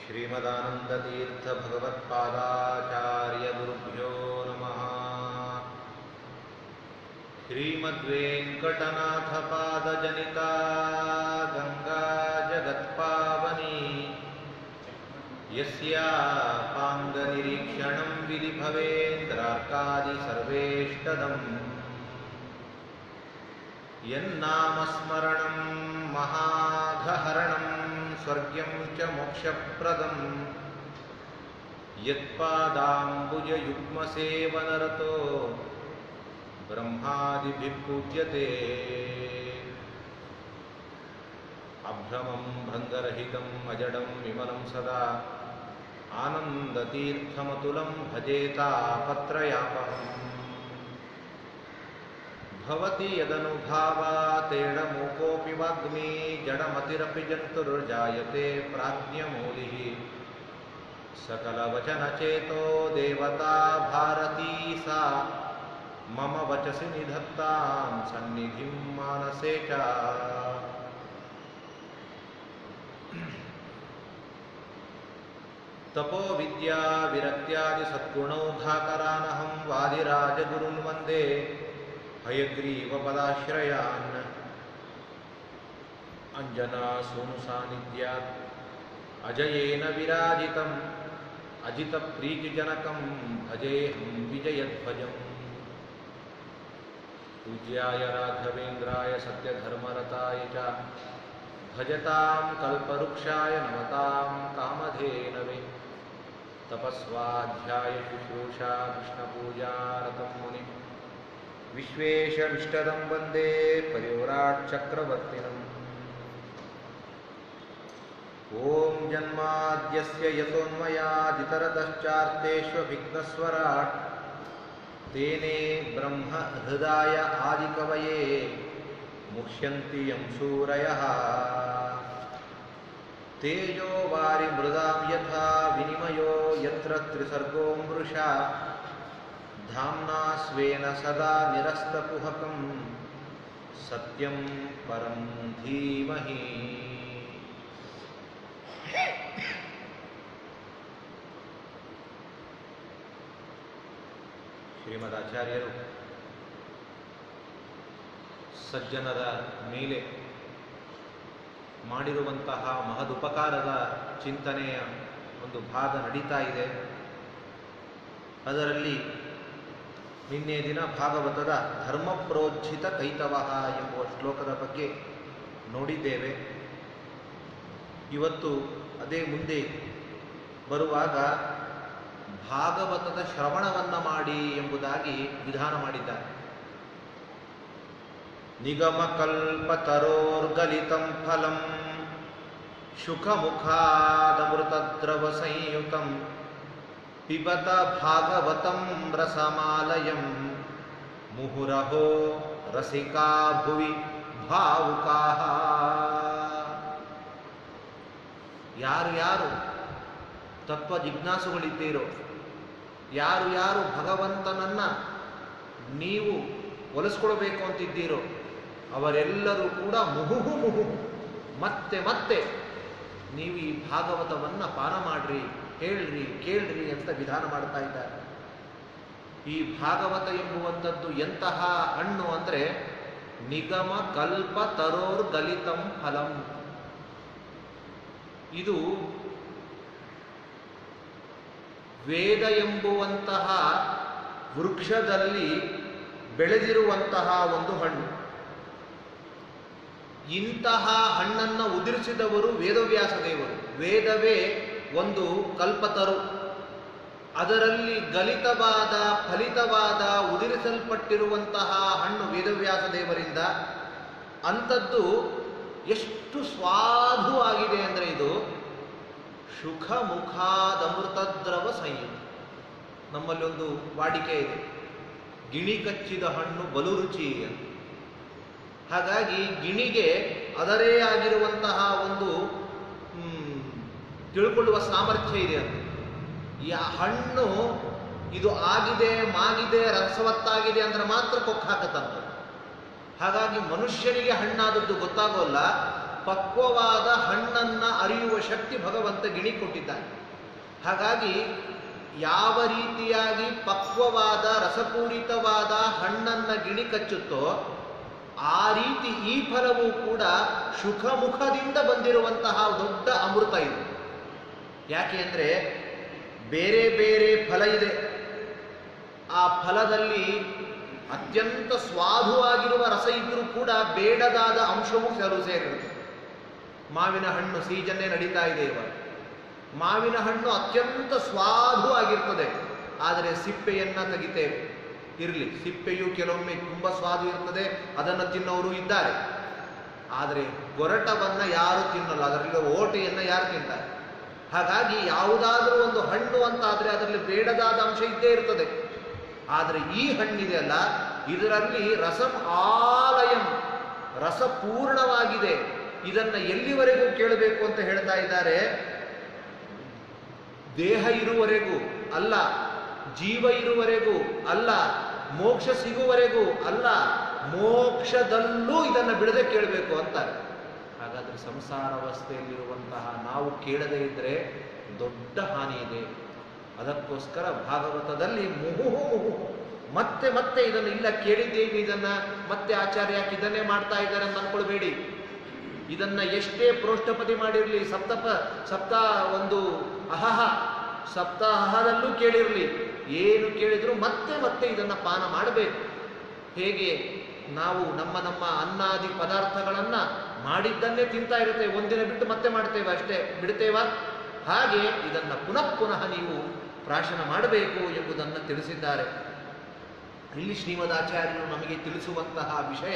श्रीमदानन्दतीर्थभगवत्पादाचार्यगुरुभ्यो नमः श्रीमद्वेङ्कटनाथपादजनिता गङ्गा जगत्पावनी यस्यापाङ्गनिरीक्षणं विधि भवेन्द्रार्कादि सर्वेष्टदम् यन्नामस्मरणं महाघहरणं स्वर्ग्यं च मोक्षप्रदम् यत्पादाम्बुजयुग्मसेवनरतो ब्रह्मादिभिः पूज्यते अभ्रमं भङ्गरहितम् अजडं विमलं सदा आनन्दतीर्थमतुलं भजेतापत्रयापहम् भवति यदनुभावातेडमूकोऽपि वाग्मी जडमतिरपि जन्तुर्जायते प्राज्ञमूलिः सकलवचनचेतो देवता भारती सा मम वचसि निधत्तां सन्निधिं मानसे च तपो विद्या विरक्त्यादिसद्गुणौघाकरानहं वादिराजगुरुन् वन्दे हयग्रीवपदाश्रयान् अञ्जनासूनुसान्निध्यात् अजयेन विराजितम् अजितप्रीतिजनकं भजेऽहं विजयध्वजम् पूज्याय राघवेन्द्राय सत्यधर्मरताय च भजतां कल्पवृक्षाय नमतां कामधेनवे तपस्वाध्याय शुश्रूषा कृष्णपूजारतं मुनिम् विश्वेशमिष्टदं वन्दे परिव्राट्चक्रवर्तिनम् ॐ जन्माद्यस्य यतोन्मयादितरतश्चार्तेष्वभिघ्नस्वराट् तेने ब्रह्महृदाय आदिकवये मुह्यन्ति यं सूरयः तेजो वारिमृदां यथा विनिमयो यत्र त्रिसर्गो मृषा धाम्ना स्वेन सदा निरस्तकुहकं सत्यं परं धीमहि ಶ್ರೀಮದಾಚಾರ್ಯರು ಸಜ್ಜನರ ಮೇಲೆ ಮಾಡಿರುವಂತಹ ಮಹದುಪಕಾರದ ಚಿಂತನೆಯ ಒಂದು ಭಾಗ ನಡೀತಾ ಇದೆ ಅದರಲ್ಲಿ ನಿನ್ನೆ ದಿನ ಭಾಗವತದ ಧರ್ಮಪ್ರೋಜ್ಜಿತ ಕೈತವಹ ಎಂಬುವ ಶ್ಲೋಕದ ಬಗ್ಗೆ ನೋಡಿದ್ದೇವೆ ಇವತ್ತು ಅದೇ ಮುಂದೆ ಬರುವಾಗ ಭಾಗವತದ ಶ್ರವಣವನ್ನ ಮಾಡಿ ಎಂಬುದಾಗಿ ವಿಧಾನ ಮಾಡಿದ್ದಾರೆ ನಿಗಮಕಲ್ಪತರೋರ್ಗಲಿತಂ ಫಲಂ ಶುಕಮುಖಾದಮೃತದ್ರವ ಸಂಯುತಂ ಪಿಬತ ಭಾಗವತಂ ರಸಮಾಲಯಂ ಮುಹುರಹೋ ರಸಿಕಾ ಭುವಿ ಭಾವುಕಾ ಯಾರು ಯಾರು ತತ್ವ ಜಿಜ್ಞಾಸುಗಳಿದ್ದೀರೋ ಯಾರು ಯಾರು ಭಗವಂತನನ್ನ ನೀವು ಒಲಿಸ್ಕೊಳ್ಬೇಕು ಅಂತಿದ್ದೀರೋ ಅವರೆಲ್ಲರೂ ಕೂಡ ಮುಹುಹು ಮುಹು ಮತ್ತೆ ಮತ್ತೆ ನೀವು ಈ ಭಾಗವತವನ್ನ ಪಾನ ಮಾಡ್ರಿ ಹೇಳ್ರಿ ಕೇಳ್ರಿ ಅಂತ ವಿಧಾನ ಮಾಡ್ತಾ ಇದ್ದಾರೆ ಈ ಭಾಗವತ ಎಂಬುವಂಥದ್ದು ಎಂತಹ ಹಣ್ಣು ಅಂದರೆ ನಿಗಮ ಕಲ್ಪ ತರೋರ್ ಗಲಿತಂ ಫಲಂ ಇದು ವೇದ ಎಂಬುವಂತಹ ವೃಕ್ಷದಲ್ಲಿ ಬೆಳೆದಿರುವಂತಹ ಒಂದು ಹಣ್ಣು ಇಂತಹ ಹಣ್ಣನ್ನು ಉದಿರಿಸಿದವರು ವೇದವ್ಯಾಸ ದೇವರು ವೇದವೇ ಒಂದು ಕಲ್ಪತರು ಅದರಲ್ಲಿ ಗಲಿತವಾದ ಫಲಿತವಾದ ಉದಿರಿಸಲ್ಪಟ್ಟಿರುವಂತಹ ಹಣ್ಣು ವೇದವ್ಯಾಸ ದೇವರಿಂದ ಅಂಥದ್ದು ಎಷ್ಟು ಸ್ವಾಧುವಾಗಿದೆ ಅಂದರೆ ಇದು ಸುಖ ಮುಖಾದಮೃತದ್ರವ ಸಂಯುಕ್ತ ನಮ್ಮಲ್ಲಿ ಒಂದು ವಾಡಿಕೆ ಇದೆ ಗಿಣಿ ಕಚ್ಚಿದ ಹಣ್ಣು ಬಲು ರುಚಿ ಅಂತ ಹಾಗಾಗಿ ಗಿಣಿಗೆ ಅದರೇ ಆಗಿರುವಂತಹ ಒಂದು ಹ್ಮ್, ತಿಳ್ಕೊಳ್ಳುವ ಸಾಮರ್ಥ್ಯ ಇದೆ ಅಂತ ಈ ಹಣ್ಣು ಇದು ಆಗಿದೆ ಮಾಗಿದೆ ರಸವತ್ತಾಗಿದೆ ಅಂದ್ರೆ ಮಾತ್ರ ಕೊಕ್ಕ ಹಾಕತ್ತಂತ ಹಾಗಾಗಿ ಮನುಷ್ಯನಿಗೆ ಹಣ್ಣಾದದ್ದು ಗೊತ್ತಾಗೋಲ್ಲ ಪಕ್ವವಾದ ಹಣ್ಣನ್ನ ಅರಿಯುವ ಶಕ್ತಿ ಭಗವಂತ ಗಿಣಿ ಕೊಟ್ಟಿದ್ದಾನೆ ಹಾಗಾಗಿ ಯಾವ ರೀತಿಯಾಗಿ ಪಕ್ವವಾದ ರಸಪೂರಿತವಾದ ಹಣ್ಣನ್ನ ಗಿಣಿ ಕಚ್ಚುತ್ತೋ ಆ ರೀತಿ ಈ ಫಲವು ಕೂಡ ಸುಖಮುಖದಿಂದ ಬಂದಿರುವಂತಹ ದೊಡ್ಡ ಅಮೃತ ಇದು ಯಾಕೆ ಅಂದರೆ ಬೇರೆ ಬೇರೆ ಫಲ ಇದೆ ಆ ಫಲದಲ್ಲಿ ಅತ್ಯಂತ ಸ್ವಾದುವಾಗಿರುವ ರಸ ಇದ್ರೂ ಕೂಡ ಬೇಡದಾದ ಅಂಶವೂ ಕೆಲವು ಸೇರಿರುತ್ತೆ ಮಾವಿನ ಹಣ್ಣು ಸೀಜನ್ನೇ ನಡೀತಾ ಇದೆ ಇವಾಗ ಮಾವಿನ ಹಣ್ಣು ಅತ್ಯಂತ ಸ್ವಾದುವಾಗಿರ್ತದೆ ಆದರೆ ಸಿಪ್ಪೆಯನ್ನ ತೆಗಿತೇವೆ ಇರಲಿ ಸಿಪ್ಪೆಯು ಕೆಲವೊಮ್ಮೆ ತುಂಬ ಸ್ವಾದು ಇರ್ತದೆ ಅದನ್ನು ತಿನ್ನೋರು ಇದ್ದಾರೆ ಆದರೆ ಗೊರಟವನ್ನ ಯಾರು ತಿನ್ನಲ್ಲ ಅದರಲ್ಲಿರುವ ಓಟೆಯನ್ನ ಯಾರು ತಿಂತಾರೆ ಹಾಗಾಗಿ ಯಾವುದಾದ್ರೂ ಒಂದು ಹಣ್ಣು ಅಂತ ಆದರೆ ಅದರಲ್ಲಿ ಬೇಡದಾದ ಅಂಶ ಇದ್ದೇ ಇರ್ತದೆ ಆದರೆ ಈ ಹಣ್ಣಿದೆಯಲ್ಲ ಇದರಲ್ಲಿ ರಸಂ ಆಲಯಂ ರಸ ಪೂರ್ಣವಾಗಿದೆ ಇದನ್ನ ಎಲ್ಲಿವರೆಗೂ ಕೇಳಬೇಕು ಅಂತ ಹೇಳ್ತಾ ಇದ್ದಾರೆ ದೇಹ ಇರುವವರೆಗೂ ಅಲ್ಲ ಜೀವ ಇರುವವರೆಗೂ ಅಲ್ಲ ಮೋಕ್ಷ ಸಿಗುವವರೆಗೂ ಅಲ್ಲ ಮೋಕ್ಷದಲ್ಲೂ ಇದನ್ನು ಬಿಡದೆ ಕೇಳಬೇಕು ಅಂತಾರೆ ಹಾಗಾದ್ರೆ ಸಂಸಾರ ಅವಸ್ಥೆಯಲ್ಲಿರುವಂತಹ ನಾವು ಕೇಳದೇ ಇದ್ರೆ ದೊಡ್ಡ ಹಾನಿ ಇದೆ ಅದಕ್ಕೋಸ್ಕರ ಭಾಗವತದಲ್ಲಿ ಮುಹುಹು ಮುಹುಹು ಮತ್ತೆ ಮತ್ತೆ ಇದನ್ನು ಇಲ್ಲ ಕೇಳಿದ್ದೇವೆ ಇದನ್ನ ಮತ್ತೆ ಆಚಾರ್ಯ ಯಾಕೆ ಇದನ್ನೇ ಮಾಡ್ತಾ ಇದ್ದಾರೆ ಅಂತ ಅನ್ಕೊಳ್ಬೇಡಿ ಇದನ್ನ ಎಷ್ಟೇ ಪ್ರೋಷ್ಠಪತಿ ಮಾಡಿರಲಿ ಸಪ್ತಪ ಸಪ್ತ ಒಂದು ಅಹಹ ಸಪ್ತಾಹದಲ್ಲೂ ಕೇಳಿರಲಿ ಏನು ಕೇಳಿದ್ರು ಮತ್ತೆ ಮತ್ತೆ ಇದನ್ನ ಪಾನ ಮಾಡಬೇಕು ಹೇಗೆ ನಾವು ನಮ್ಮ ನಮ್ಮ ಅನ್ನಾದಿ ಪದಾರ್ಥಗಳನ್ನ ಮಾಡಿದ್ದನ್ನೇ ತಿಂತಾ ಇರುತ್ತೇವೆ ಒಂದಿನ ಬಿಟ್ಟು ಮತ್ತೆ ಮಾಡ್ತೇವೆ ಅಷ್ಟೇ ಬಿಡ್ತೇವಾ ಹಾಗೆ ಇದನ್ನ ಪುನಃ ಪುನಃ ನೀವು ಪ್ರಾಶನ ಮಾಡಬೇಕು ಎಂಬುದನ್ನು ತಿಳಿಸಿದ್ದಾರೆ ಇಲ್ಲಿ ಶ್ರೀಮದಾಚಾರ್ಯರು ನಮಗೆ ತಿಳಿಸುವಂತಹ ವಿಷಯ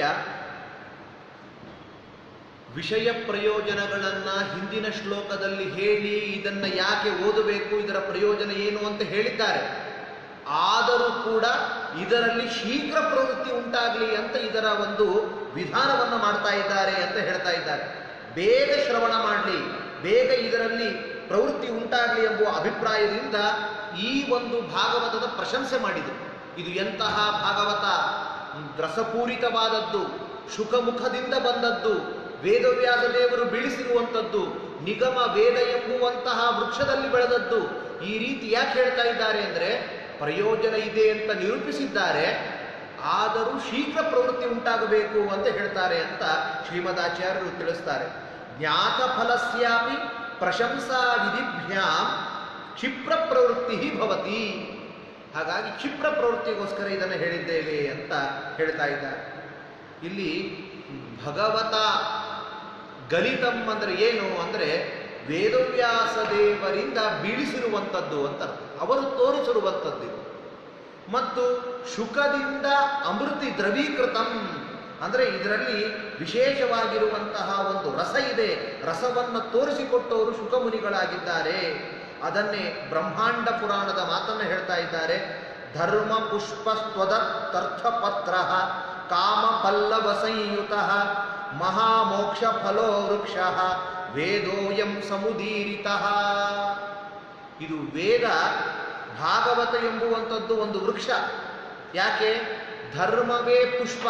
ವಿಷಯ ಪ್ರಯೋಜನಗಳನ್ನ ಹಿಂದಿನ ಶ್ಲೋಕದಲ್ಲಿ ಹೇಳಿ ಇದನ್ನ ಯಾಕೆ ಓದಬೇಕು ಇದರ ಪ್ರಯೋಜನ ಏನು ಅಂತ ಹೇಳಿದ್ದಾರೆ ಆದರೂ ಕೂಡ ಇದರಲ್ಲಿ ಶೀಘ್ರ ಪ್ರವೃತ್ತಿ ಉಂಟಾಗಲಿ ಅಂತ ಇದರ ಒಂದು ವಿಧಾನವನ್ನು ಮಾಡ್ತಾ ಇದ್ದಾರೆ ಅಂತ ಹೇಳ್ತಾ ಇದ್ದಾರೆ ಬೇಗ ಶ್ರವಣ ಮಾಡಲಿ ಬೇಗ ಇದರಲ್ಲಿ ಪ್ರವೃತ್ತಿ ಉಂಟಾಗಲಿ ಎಂಬುವ ಅಭಿಪ್ರಾಯದಿಂದ ಈ ಒಂದು ಭಾಗವತದ ಪ್ರಶಂಸೆ ಮಾಡಿದರು ಇದು ಎಂತಹ ಭಾಗವತ ರಸಪೂರಿತವಾದದ್ದು ಶುಕಮುಖದಿಂದ ಬಂದದ್ದು ವೇದವ್ಯಾಸ ದೇವರು ಬೀಳಿಸಿರುವಂಥದ್ದು ನಿಗಮ ವೇದ ಎಂಬುವಂತಹ ವೃಕ್ಷದಲ್ಲಿ ಬೆಳೆದದ್ದು ಈ ರೀತಿ ಯಾಕೆ ಹೇಳ್ತಾ ಇದ್ದಾರೆ ಅಂದರೆ ಪ್ರಯೋಜನ ಇದೆ ಅಂತ ನಿರೂಪಿಸಿದ್ದಾರೆ ಆದರೂ ಶೀಘ್ರ ಪ್ರವೃತ್ತಿ ಉಂಟಾಗಬೇಕು ಅಂತ ಹೇಳ್ತಾರೆ ಅಂತ ಶ್ರೀಮದಾಚಾರ್ಯರು ತಿಳಿಸ್ತಾರೆ ಜ್ಞಾತ ಫಲಸ್ಯಾಪಿ ಪ್ರಶಂಸಾ ವಿಧಿಭ್ಯಾಂ ಕ್ಷಿಪ್ರ ಪ್ರವೃತ್ತಿ ಭವತಿ ಹಾಗಾಗಿ ಕ್ಷಿಪ್ರ ಪ್ರವೃತ್ತಿಗೋಸ್ಕರ ಇದನ್ನು ಹೇಳಿದ್ದೇವೆ ಅಂತ ಹೇಳ್ತಾ ಇದ್ದಾರೆ ಇಲ್ಲಿ ಭಗವತ ಗಲಿತಂ ಅಂದ್ರೆ ಏನು ಅಂದ್ರೆ ವೇದವ್ಯಾಸ ದೇವರಿಂದ ಬೀಳಿಸಿರುವಂಥದ್ದು ಅಂತ ಅರ್ಥ. ಅವರು ತೋರಿಸಿರುವಂಥದ್ದು ಇದು. ಮತ್ತು ಶುಕದಿಂದ ಅಮೃತಿ ದ್ರವೀಕೃತಂ ಅಂದ್ರೆ ಇದರಲ್ಲಿ ವಿಶೇಷವಾಗಿರುವಂತಹ ಒಂದು ರಸ ಇದೆ ರಸವನ್ನು ತೋರಿಸಿಕೊಟ್ಟವರು ಶುಕಮುನಿಗಳಾಗಿದ್ದಾರೆ ಅದನ್ನೇ ಬ್ರಹ್ಮಾಂಡ ಪುರಾಣದ ಮಾತನ್ನು ಹೇಳ್ತಾ ಇದ್ದಾರೆ ಧರ್ಮ ಪುಷ್ಪ ಸ್ವದರ್ಥರ್ಥ ಪತ್ರ ಕಾಮ ಪಲ್ಲವ ಸಂಯುತ ಮಹಾಮೋಕ್ಷ ಫಲೋ ವೃಕ್ಷ ವೇದೋಯಂ ಸಮುದೀರಿತ ಇದು ವೇದ ಭಾಗವತ ಎಂಬುವಂಥದ್ದು ಒಂದು ವೃಕ್ಷ ಯಾಕೆ ಧರ್ಮವೇ ಪುಷ್ಪ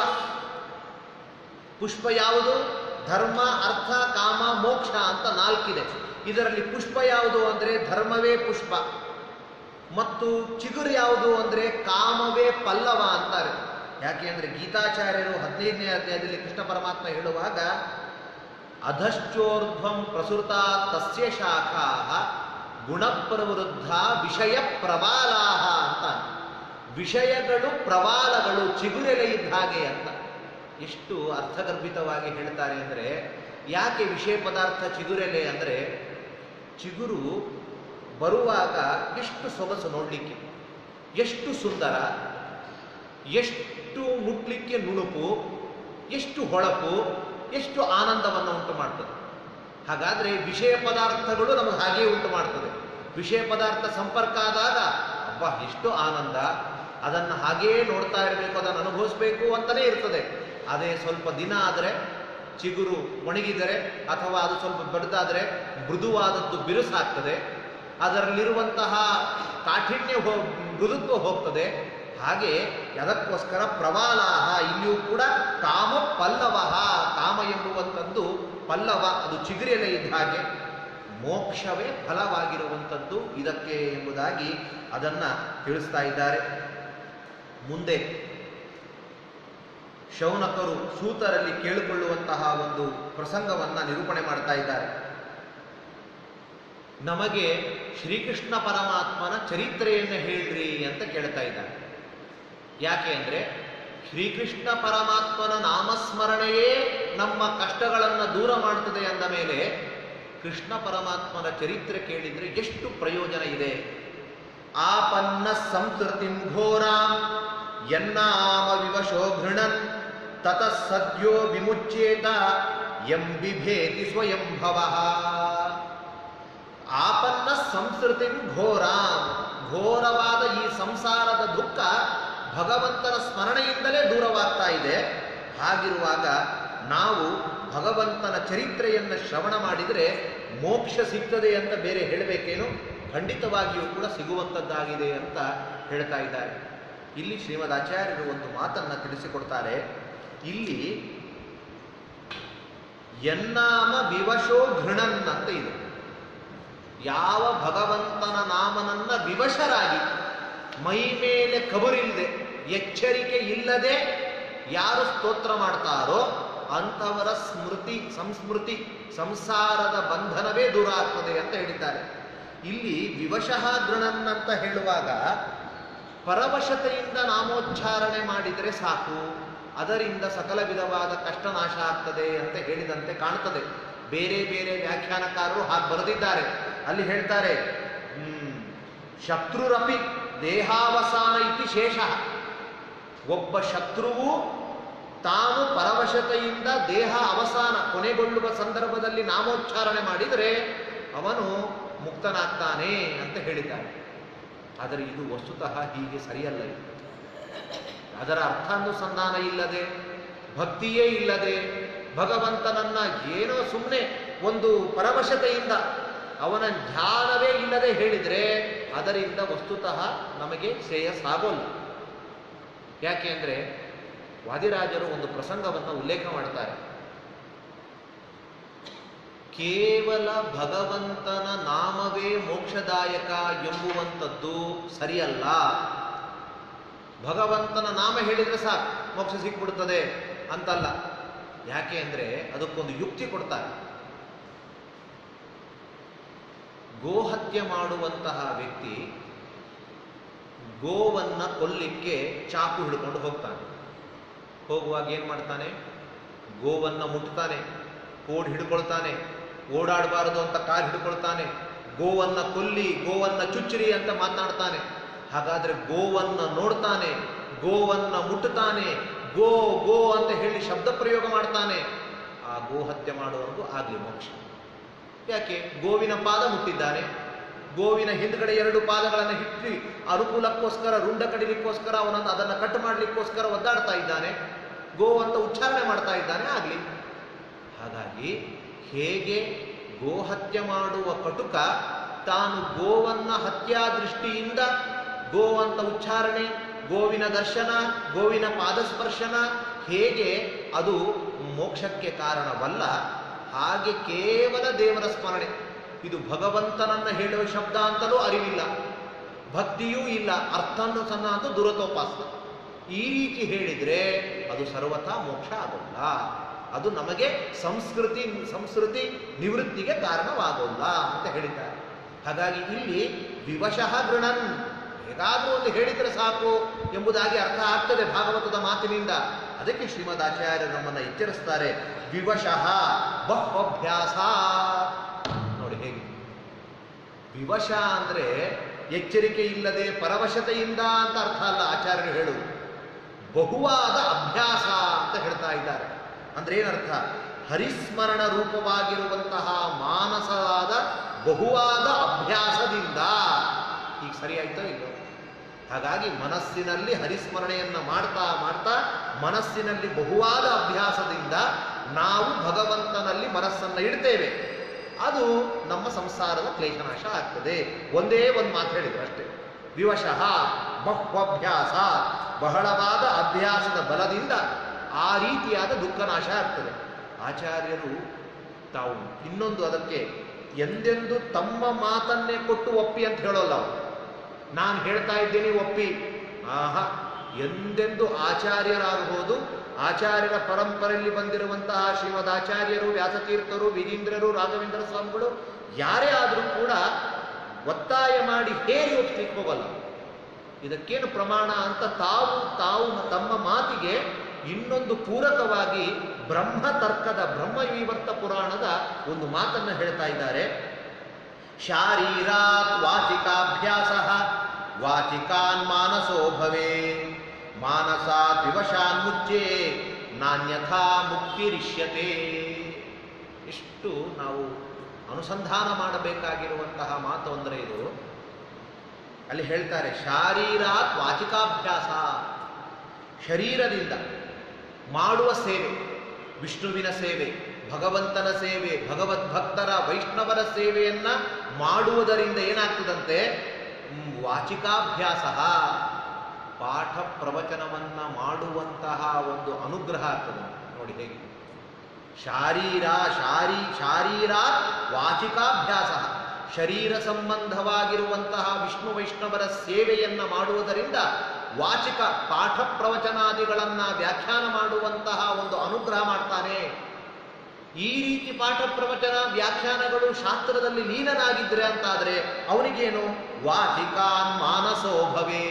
ಪುಷ್ಪ ಯಾವುದು ಧರ್ಮ ಅರ್ಥ ಕಾಮ ಮೋಕ್ಷ ಅಂತ ನಾಲ್ಕಿದೆ ಇದರಲ್ಲಿ ಪುಷ್ಪ ಯಾವುದು ಅಂದರೆ ಧರ್ಮವೇ ಪುಷ್ಪ ಮತ್ತು ಚಿಗುರು ಯಾವುದು ಅಂದರೆ ಕಾಮವೇ ಪಲ್ಲವ ಅಂತಾರೆ ಯಾಕೆ ಅಂದರೆ ಗೀತಾಚಾರ್ಯರು ಹದಿನೈದನೇ ಅಧ್ಯಾಯದಲ್ಲಿ ಕೃಷ್ಣ ಪರಮಾತ್ಮ ಹೇಳುವಾಗ ಅಧಶ್ಚೋರ್ಧ್ವಂ ಪ್ರಸುತ ತಸ್ಯ ಶಾಖಾ ಗುಣಪ್ರವೃದ್ಧ ವಿಷಯ ಪ್ರಬಾಲಾಹ ಅಂತ ವಿಷಯಗಳು ಪ್ರವಾಲಗಳು ಚಿಗುರೆಲೆ ಇದ್ದ ಹಾಗೆ ಅಂತ ಎಷ್ಟು ಅರ್ಥಗರ್ಭಿತವಾಗಿ ಹೇಳ್ತಾರೆ ಅಂದರೆ ಯಾಕೆ ವಿಷಯ ಪದಾರ್ಥ ಚಿಗುರೆಲೆ ಅಂದರೆ ಚಿಗುರು ಬರುವಾಗ ಎಷ್ಟು ಸೊಗಸು ನೋಡಲಿಕ್ಕೆ ಎಷ್ಟು ಸುಂದರ ಎಷ್ಟು ಮುಟ್ಲಿಕ್ಕೆ ನುಣುಪು ಎಷ್ಟು ಹೊಳಪು ಎಷ್ಟು ಆನಂದವನ್ನು ಉಂಟು ಮಾಡ್ತದೆ ಹಾಗಾದ್ರೆ ವಿಷಯ ಪದಾರ್ಥಗಳು ನಮಗೆ ಹಾಗೆ ಉಂಟು ಮಾಡ್ತದೆ ವಿಷಯ ಪದಾರ್ಥ ಸಂಪರ್ಕ ಆದಾಗ ಅಬ್ಬಾ ಎಷ್ಟು ಆನಂದ ಅದನ್ನು ಹಾಗೇ ನೋಡ್ತಾ ಇರಬೇಕು ಅದನ್ನು ಅನುಭವಿಸ್ಬೇಕು ಅಂತಲೇ ಇರ್ತದೆ ಅದೇ ಸ್ವಲ್ಪ ದಿನ ಆದರೆ ಚಿಗುರು ಒಣಗಿದರೆ ಅಥವಾ ಅದು ಸ್ವಲ್ಪ ಬಡ್ದಾದರೆ ಮೃದುವಾದದ್ದು ಬಿರುಸಾಗ್ತದೆ ಅದರಲ್ಲಿರುವಂತಹ ಕಾಠಿಣ್ಯ ಹೋ ಮೃದುತ್ವ ಹೋಗ್ತದೆ ಹಾಗೆ ಅದಕ್ಕೋಸ್ಕರ ಪ್ರವಾಲಾಹ ಇಲ್ಲಿಯೂ ಕೂಡ ಕಾಮ ಪಲ್ಲವಹ ಕಾಮ ಎಂಬುವಂಥದ್ದು ಪಲ್ಲವ ಅದು ಚಿಗುರೆಲೆ ಇದ್ದ ಹಾಗೆ ಮೋಕ್ಷವೇ ಫಲವಾಗಿರುವಂಥದ್ದು ಇದಕ್ಕೆ ಎಂಬುದಾಗಿ ಅದನ್ನ ತಿಳಿಸ್ತಾ ಇದ್ದಾರೆ ಮುಂದೆ ಶೌನಕರು ಸೂತರಲ್ಲಿ ಕೇಳಿಕೊಳ್ಳುವಂತಹ ಒಂದು ಪ್ರಸಂಗವನ್ನ ನಿರೂಪಣೆ ಮಾಡ್ತಾ ಇದ್ದಾರೆ ನಮಗೆ ಶ್ರೀಕೃಷ್ಣ ಪರಮಾತ್ಮನ ಚರಿತ್ರೆಯನ್ನು ಹೇಳ್ರಿ ಅಂತ ಕೇಳ್ತಾ ಇದ್ದಾರೆ ಯಾಕೆ ಅಂದ್ರೆ ಶ್ರೀಕೃಷ್ಣ ಪರಮಾತ್ಮನ ನಾಮಸ್ಮರಣೆಯೇ ನಮ್ಮ ಕಷ್ಟಗಳನ್ನು ದೂರ ಮಾಡ್ತದೆ ಅಂದ ಮೇಲೆ ಕೃಷ್ಣ ಪರಮಾತ್ಮನ ಚರಿತ್ರೆ ಕೇಳಿದ್ರೆ ಎಷ್ಟು ಪ್ರಯೋಜನ ಇದೆ ಆಪನ್ನ ಸಂಸ್ಕೃತಿಂ ಘೋರಾಂ ಯನ್ನಾಮ ವಿವಶೋ ಘೃಣನ್ ತತಃ ಸದ್ಯೋ ವಿಮುಚ್ಯೇತ ಎಂ ಬಿಭೇತಿ ಸ್ವಯಂ ಭವಃ ಆಪನ್ನ ಸಂಸ್ಕೃತಿ ಘೋರ ಘೋರವಾದ ಈ ಸಂಸಾರದ ದುಃಖ ಭಗವಂತನ ಸ್ಮರಣೆಯಿಂದಲೇ ದೂರವಾಗ್ತಾ ಇದೆ ಹಾಗಿರುವಾಗ ನಾವು ಭಗವಂತನ ಚರಿತ್ರೆಯನ್ನು ಶ್ರವಣ ಮಾಡಿದರೆ ಮೋಕ್ಷ ಸಿಗ್ತದೆ ಅಂತ ಬೇರೆ ಹೇಳಬೇಕೇನು ಖಂಡಿತವಾಗಿಯೂ ಕೂಡ ಸಿಗುವಂಥದ್ದಾಗಿದೆ ಅಂತ ಹೇಳ್ತಾ ಇದ್ದಾರೆ ಇಲ್ಲಿ ಶ್ರೀಮದ್ ಆಚಾರ್ಯರು ಒಂದು ಮಾತನ್ನ ತಿಳಿಸಿಕೊಡ್ತಾರೆ ಇಲ್ಲಿ ಎನ್ನಾಮ ವಿವಶೋ ಘೃಣನ್ ಅಂತ ಇದೆ ಯಾವ ಭಗವಂತನ ನಾಮನನ್ನ ವಿವಶರಾಗಿ ಮೈ ಮೇಲೆ ಕಬರಿಲ್ಲದೆ ಎಚ್ಚರಿಕೆ ಇಲ್ಲದೆ ಯಾರು ಸ್ತೋತ್ರ ಮಾಡ್ತಾರೋ ಅಂಥವರ ಸ್ಮೃತಿ ಸಂಸ್ಮೃತಿ ಸಂಸಾರದ ಬಂಧನವೇ ದೂರ ಆಗ್ತದೆ ಅಂತ ಹೇಳಿದ್ದಾರೆ ಇಲ್ಲಿ ವಿವಶಃ ಗೃಣನ್ ಅಂತ ಹೇಳುವಾಗ ಪರವಶತೆಯಿಂದ ನಾಮೋಚ್ಚಾರಣೆ ಮಾಡಿದರೆ ಸಾಕು ಅದರಿಂದ ಸಕಲ ವಿಧವಾದ ಕಷ್ಟ ನಾಶ ಆಗ್ತದೆ ಅಂತ ಹೇಳಿದಂತೆ ಕಾಣ್ತದೆ ಬೇರೆ ಬೇರೆ ವ್ಯಾಖ್ಯಾನಕಾರರು ಹಾಗೆ ಬರೆದಿದ್ದಾರೆ ಅಲ್ಲಿ ಹೇಳ್ತಾರೆ ಹ್ಮ್, ಶತ್ರುರಪಿ ದೇಹಾವಸಾನ ಇತಿ ಶೇಷ ಒಬ್ಬ ಶತ್ರುವು ತಾನು ಪರವಶತೆಯಿಂದ ದೇಹ ಅವಸಾನ ಕೊನೆಗೊಳ್ಳುವ ಸಂದರ್ಭದಲ್ಲಿ ನಾಮೋಚ್ಚಾರಣೆ ಮಾಡಿದರೆ ಅವನು ಮುಕ್ತನಾಗ್ತಾನೆ ಅಂತ ಹೇಳಿದ್ದಾರೆ ಆದರೆ ಇದು ವಸ್ತುತಃ ಹೀಗೆ ಸರಿಯಲ್ಲ ಇದು ಅದರ ಅರ್ಥಾನುಸಂಧಾನ ಇಲ್ಲದೆ ಭಕ್ತಿಯೇ ಇಲ್ಲದೆ ಭಗವಂತನನ್ನ ಏನೋ ಸುಮ್ಮನೆ ಒಂದು ಪರವಶತೆಯಿಂದ ಅವನ ಧ್ಯಾನವೇ ಇಲ್ಲದೆ ಹೇಳಿದರೆ ಅದರಿಂದ ವಸ್ತುತಃ ನಮಗೆ ಶ್ರೇಯಸ್ಸಾಗೋಲ್ಲ ಯಾಕೆ ಅಂದರೆ ವಾದಿರಾಜರು ಒಂದು ಪ್ರಸಂಗವನ್ನು ಉಲ್ಲೇಖ ಮಾಡ್ತಾರೆ ಕೇವಲ ಭಗವಂತನ ನಾಮವೇ ಮೋಕ್ಷದಾಯಕ ಎಂಬುವಂಥದ್ದು ಸರಿಯಲ್ಲ ಭಗವಂತನ ನಾಮ ಹೇಳಿದ್ರೆ ಸಾಕು ಮೋಕ್ಷ ಸಿಕ್ಬಿಡ್ತದೆ ಅಂತಲ್ಲ ಯಾಕೆ ಅಂದರೆ ಅದಕ್ಕೊಂದು ಯುಕ್ತಿ ಕೊಡ್ತಾರೆ ಗೋಹತ್ಯೆ ಮಾಡುವಂತಹ ವ್ಯಕ್ತಿ ಗೋವನ್ನ ಕೊಲ್ಲಿಕ್ಕೆ ಚಾಕು ಹಿಡ್ಕೊಂಡು ಹೋಗ್ತಾನೆ ಹೋಗುವಾಗ ಏನು ಮಾಡ್ತಾನೆ ಗೋವನ್ನ ಮುಟ್ತಾನೆ ಕೋಡ್ ಹಿಡ್ಕೊಳ್ತಾನೆ ಓಡಾಡಬಾರದು ಅಂತ ಕಾರ್ ಹಿಡ್ಕೊಳ್ತಾನೆ ಗೋವನ್ನ ಕೊಲ್ಲಿ ಗೋವನ್ನ ಚುಚ್ಚರಿ ಅಂತ ಮಾತನಾಡ್ತಾನೆ ಹಾಗಾದ್ರೆ ಗೋವನ್ನ ನೋಡ್ತಾನೆ ಗೋವನ್ನ ಮುಟ್ಟುತ್ತಾನೆ ಗೋ ಗೋ ಅಂತ ಹೇಳಿ ಶಬ್ದ ಪ್ರಯೋಗ ಮಾಡ್ತಾನೆ ಆ ಗೋ ಹತ್ಯೆ ಮಾಡುವವರೆಗೂ ಆಗ್ಲಿ ಮೋಕ್ಷ ಯಾಕೆ ಗೋವಿನ ಪಾದ ಮುಟ್ಟಿದ್ದಾನೆ ಗೋವಿನ ಹಿಂದ್ಗಡೆ ಎರಡು ಪಾದಗಳನ್ನು ಹಿಟ್ಟಿ ಅನುಕೂಲಕ್ಕೋಸ್ಕರ ರುಂಡ ಕಡಿಲಿಕ್ಕೋಸ್ಕರ ಅವನನ್ನು ಅದನ್ನು ಕಟ್ ಮಾಡಲಿಕ್ಕೋಸ್ಕರ ಒದ್ದಾಡ್ತಾ ಇದ್ದಾನೆ ಗೋ ಅಂತ ಉಚ್ಚಾರಣೆ ಮಾಡ್ತಾ ಇದ್ದಾನೆ ಆಗಲಿ ಹಾಗಾಗಿ ಹೇಗೆ ಗೋಹತ್ಯೆ ಮಾಡುವ ಕಟುಕ ತಾನು ಗೋವನ್ನ ಹತ್ಯಾ ದೃಷ್ಟಿಯಿಂದ ಗೋವಂತ ಉಚ್ಚಾರಣೆ ಗೋವಿನ ದರ್ಶನ ಗೋವಿನ ಪಾದಸ್ಪರ್ಶನ ಹೇಗೆ ಅದು ಮೋಕ್ಷಕ್ಕೆ ಕಾರಣವಲ್ಲ ಹಾಗೆ ಕೇವಲ ದೇವರ ಸ್ಮರಣೆ ಇದು ಭಗವಂತನನ್ನ ಹೇಳುವ ಶಬ್ದ ಅಂತಲೂ ಅರಿವಿಲ್ಲ ಭಕ್ತಿಯೂ ಇಲ್ಲ ಅರ್ಥನ್ನು ಸಣ್ಣ ಅಂತ ದುರತೋಪಾಸ ಈ ರೀತಿ ಹೇಳಿದ್ರೆ ಅದು ಸರ್ವಥಾ ಮೋಕ್ಷ ಆಗೋಲ್ಲ ಅದು ನಮಗೆ ಸಂಸ್ಕೃತಿ ಸಂಸ್ಕೃತಿ ನಿವೃತ್ತಿಗೆ ಕಾರಣವಾಗೋಲ್ಲ ಅಂತ ಹೇಳಿದ್ದಾರೆ ಹಾಗಾಗಿ ಇಲ್ಲಿ ವಿವಶಃ ಗೃಣನ್ ಹೇಗಾದ್ರೂ ಒಂದು ಹೇಳಿದ್ರೆ ಸಾಕು ಎಂಬುದಾಗಿ ಅರ್ಥ ಆಗ್ತದೆ ಭಾಗವತದ ಮಾತಿನಿಂದ ಅದಕ್ಕೆ ಶ್ರೀಮದ್ ಆಚಾರ್ಯರು ನಮ್ಮನ್ನ ಎಚ್ಚರಿಸ್ತಾರೆ ವಿವಶಃ ಬಹ್ವಭ್ಯಾಸ ನೋಡಿ ಹೇಗೆ ವಿವಶ ಅಂದ್ರೆ ಎಚ್ಚರಿಕೆ ಇಲ್ಲದೆ ಪರವಶತೆಯಿಂದ ಅಂತ ಅರ್ಥ ಅಲ್ಲ ಆಚಾರ್ಯರು ಹೇಳುವುದು ಬಹುವಾದ ಅಭ್ಯಾಸ ಅಂತ ಹೇಳ್ತಾ ಇದ್ದಾರೆ ಅಂದ್ರೆ ಏನರ್ಥ ಹರಿಸ್ಮರಣ ರೂಪವಾಗಿರುವಂತಹ ಮಾನಸವಾದ ಬಹುವಾದ ಅಭ್ಯಾಸದಿಂದ ಈಗ ಸರಿಯಾಯ್ತೋ ಇಲ್ಲೋ ಹಾಗಾಗಿ ಮನಸ್ಸಿನಲ್ಲಿ ಹರಿಸ್ಮರಣೆಯನ್ನ ಮಾಡ್ತಾ ಮಾಡ್ತಾ ಮನಸ್ಸಿನಲ್ಲಿ ಬಹುವಾದ ಅಭ್ಯಾಸದಿಂದ ನಾವು ಭಗವಂತನಲ್ಲಿ ಮನಸ್ಸನ್ನ ಇಡ್ತೇವೆ ಅದು ನಮ್ಮ ಸಂಸಾರದ ಕ್ಲೇಶನಾಶ ಆಗ್ತದೆ ಒಂದೇ ಒಂದು ಮಾತು ಹೇಳಿದ್ರು ಅಷ್ಟೇ ವಿವಶಃ ಬಹ್ವಭ್ಯಾಸ ಬಹಳವಾದ ಅಭ್ಯಾಸದ ಬಲದಿಂದ ಆ ರೀತಿಯಾದ ದುಃಖನಾಶ ಆಗ್ತದೆ ಆಚಾರ್ಯರು ತಾವು ಇನ್ನೊಂದು ಅದಕ್ಕೆ ಎಂದೆಂದು ತಮ್ಮ ಮಾತನ್ನೇ ಕೊಟ್ಟು ಒಪ್ಪಿ ಅಂತ ಹೇಳೋಲ್ಲ ಅವರು ನಾನು ಹೇಳ್ತಾ ಇದ್ದೀನಿ ಒಪ್ಪಿ ಆಹಾ ಎಂದೆಂದು ಆಚಾರ್ಯರಾಗಬಹುದು ಆಚಾರ್ಯರ ಪರಂಪರೆಯಲ್ಲಿ ಬಂದಿರುವಂತಹ ಶ್ರೀಮದ್ ಆಚಾರ್ಯರು ವ್ಯಾಸತೀರ್ಥರು ವಿಜೀಂದ್ರರು ರಾಘವೇಂದ್ರ ಸ್ವಾಮಿಗಳು ಯಾರೇ ಆದರೂ ಕೂಡ ಒತ್ತಾಯ ಮಾಡಿ ಹೇರಿ ಒಪ್ಪಿಗೆ ಹೋಗಲ್ಲ ಇದಕ್ಕೇನು ಪ್ರಮಾಣ ಅಂತ ತಾವು ತಾವು ತಮ್ಮ ಮಾತಿಗೆ ಇನ್ನೊಂದು ಪೂರಕವಾಗಿ ಬ್ರಹ್ಮ ತರ್ಕದ ಬ್ರಹ್ಮವಿವರ್ತ ಪುರಾಣದ ಒಂದು ಮಾತನ್ನು ಹೇಳ್ತಾ ಇದ್ದಾರೆ ಶಾರೀರಾತ್ ವಾಚಿಕಾಭ್ಯಾಸ ವಾಚಿಕಾನ್ ಮಾನಸೋ ಭವೇ ಮಾನಸಾತ್ ವಿವಶಾನ್ ಮುಚ್ಚೆ ನಾನ್ಯಥಾ ಮುಕ್ತಿರಿಷ್ಯತೆ ಇಷ್ಟು ನಾವು ಅನುಸಂಧಾನ ಮಾಡಬೇಕಾಗಿರುವಂತಹ ಮಾತು ಅಂದರೆ ಇದು ಅಲ್ಲಿ ಹೇಳ್ತಾರೆ ಶಾರೀರಾತ್ ವಾಚಿಕಾಭ್ಯಾಸ ಶರೀರದಿಂದ ಮಾಡುವ ಸೇವೆ ವಿಷ್ಣುವಿನ ಸೇವೆ ಭಗವಂತನ ಸೇವೆ ಭಗವದ್ಭಕ್ತರ ವೈಷ್ಣವರ ಸೇವೆಯನ್ನ ಮಾಡುವುದರಿಂದ ಏನಾಗ್ತದಂತೆ ಹ್ಮ್, ವಾಚಿಕಾಭ್ಯಾಸ ಪಾಠ ಪ್ರವಚನವನ್ನ ಮಾಡುವಂತಹ ಒಂದು ಅನುಗ್ರಹ ಆಗ್ತದೆ ನೋಡಿ ಹೇಗೆ ಶಾರೀರ ಶಾರೀ ಶಾರೀರಾತ್ ವಾಚಿಕಾಭ್ಯಾಸ ಶರೀರ ಸಂಬಂಧವಾಗಿರುವಂತಹ ವಿಷ್ಣು ವೈಷ್ಣವರ ಸೇವೆಯನ್ನ ಮಾಡುವುದರಿಂದ ವಾಚಿಕ ಪಾಠ ಪ್ರವಚನಾದಿಗಳನ್ನ ವ್ಯಾಖ್ಯಾನ ಮಾಡುವಂತಹ ಒಂದು ಅನುಗ್ರಹ ಮಾಡ್ತಾನೆ ಈ ರೀತಿ ಪಾಠ ಪ್ರವಚನ ವ್ಯಾಖ್ಯಾನಗಳು ಶಾಸ್ತ್ರದಲ್ಲಿ ಲೀನನಾಗಿದ್ರೆ ಅಂತಾದ್ರೆ ಅವನಿಗೇನು ವಾಚಿಕಾನ್ ಮಾನಸೋ ಭವೇ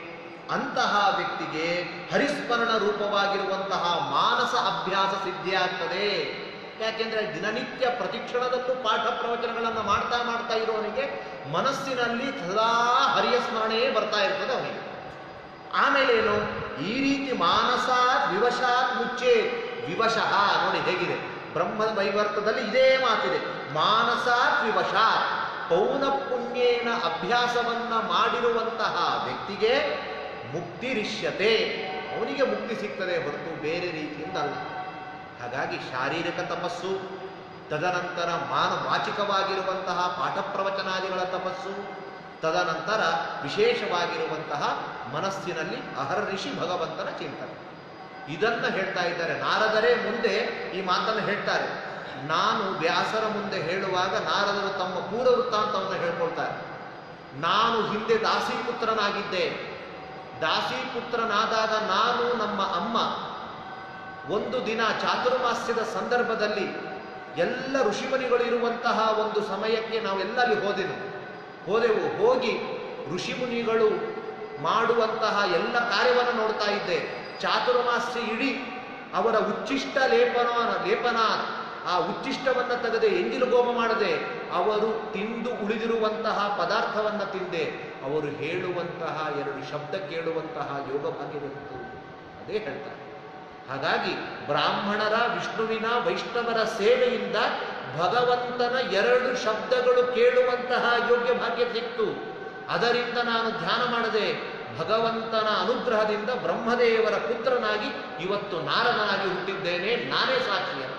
ಅಂತಹ ವ್ಯಕ್ತಿಗೆ ಹರಿಸ್ಮರಣ ರೂಪವಾಗಿರುವಂತಹ ಮಾನಸ ಅಭ್ಯಾಸ ಸಿದ್ಧಿಯಾಗ್ತದೆ ಯಾಕೆಂದ್ರೆ ದಿನನಿತ್ಯ ಪ್ರತಿಕ್ಷಣದಲ್ಲೂ ಪಾಠ ಪ್ರವಚನಗಳನ್ನು ಮಾಡ್ತಾ ಮಾಡ್ತಾ ಇರೋವನಿಗೆ ಮನಸ್ಸಿನಲ್ಲಿ ಸದಾ ಹರಿಯ ಸ್ಮರಣೆಯೇ ಬರ್ತಾ ಇರ್ತದೆ ಅವನಿಗೆ ಆಮೇಲೆ ಏನು ಈ ರೀತಿ ಮಾನಸಾತ್ ವಿವಶಾತ್ ಮುಚ್ಚೆ ವಿವಶಃ ನೋಡಿ ಹೇಗಿದೆ ಬ್ರಹ್ಮದ ವೈವರ್ತದಲ್ಲಿ ಇದೇ ಮಾತಿದೆ ಮಾನಸಾತ್ ವಿವಶಾತ್ ಪೌನ ಪುಣ್ಯೇನ ಅಭ್ಯಾಸವನ್ನ ಮಾಡಿರುವಂತಹ ವ್ಯಕ್ತಿಗೆ ಮುಕ್ತಿರಿಷ್ಯತೆ ಅವನಿಗೆ ಮುಕ್ತಿ ಸಿಗ್ತದೆ ಹೊರತು ಬೇರೆ ರೀತಿಯಿಂದ ಅಲ್ಲ ಹಾಗಾಗಿ ಶಾರೀರಿಕ ತಪಸ್ಸು ತದನಂತರ ಮಾನ ವಾಚಿಕವಾಗಿರುವಂತಹ ಪಾಠ ಪ್ರವಚನಾದಿಗಳ ತಪಸ್ಸು ತದನಂತರ ವಿಶೇಷವಾಗಿರುವಂತಹ ಮನಸ್ಸಿನಲ್ಲಿ ಅಹರ್ನಿಶಿ ಭಗವಂತನ ಚಿಂತನೆ ಇದನ್ನ ಹೇಳ್ತಾ ಇದ್ದಾರೆ ನಾರದರೇ ಮುಂದೆ ಈ ಮಾತನ್ನು ಹೇಳ್ತಾರೆ ನಾನು ವ್ಯಾಸರ ಮುಂದೆ ಹೇಳುವಾಗ ನಾರದರು ತಮ್ಮ ಪೂರ್ವ ವೃತ್ತಾಂತವನ್ನು ಹೇಳ್ಕೊಳ್ತಾರೆ ನಾನು ಹಿಂದೆ ದಾಸಿಪುತ್ರನಾಗಿದ್ದೆ ದಾಸಿಪುತ್ರನಾದಾಗ ನಾನು ನಮ್ಮ ಅಮ್ಮ ಒಂದು ದಿನ ಚಾತುರ್ಮಾಸ್ಯದ ಸಂದರ್ಭದಲ್ಲಿ ಎಲ್ಲ ಋಷಿಮುನಿಗಳು ಇರುವಂತಹ ಒಂದು ಸಮಯಕ್ಕೆ ನಾವೆಲ್ಲ ಅಲ್ಲಿ ಹೋದೆವು ಹೋದೆವು ಹೋಗಿ ಋಷಿಮುನಿಗಳು ಮಾಡುವಂತಹ ಎಲ್ಲ ಕಾರ್ಯವನ್ನು ನೋಡ್ತಾ ಇದ್ದೆ ಚಾತುರ್ಮಾಸ್ಯ ಇಡೀ ಅವರ ಉಚ್ಚಿಷ್ಟ ಲೇಪನ ಲೇಪನ ಆ ಉಚ್ಚಿಷ್ಟವನ್ನು ತೆಗೆದೆ ಎಂಜಿಲು ಹೋಮ ಮಾಡದೆ ಅವರು ತಿಂದು ಉಳಿದಿರುವಂತಹ ಪದಾರ್ಥವನ್ನು ತಿಂದೆ ಅವರು ಹೇಳುವಂತಹ ಎರಡು ಶಬ್ದ ಕೇಳುವಂತಹ ಯೋಗ ಭಾಗ್ಯವಿತ್ತು ಅದೇ ಹೇಳ್ತಾರೆ ಹಾಗಾಗಿ ಬ್ರಾಹ್ಮಣರ ವಿಷ್ಣುವಿನ ವೈಷ್ಣವರ ಸೇವೆಯಿಂದ ಭಗವಂತನ ಎರಡು ಶಬ್ದಗಳು ಕೇಳುವಂತಹ ಯೋಗ್ಯ ಭಾಗ್ಯ ಸಿಕ್ತು ಅದರಿಂದ ನಾನು ಧ್ಯಾನ ಮಾಡದೆ ಭಗವಂತನ ಅನುಗ್ರಹದಿಂದ ಬ್ರಹ್ಮದೇವರ ಪುತ್ರನಾಗಿ ಇವತ್ತು ನಾರದನಾಗಿ ಹುಟ್ಟಿದ್ದೇನೆ ನಾನೇ ಸಾಕ್ಷಿ ಅಂತ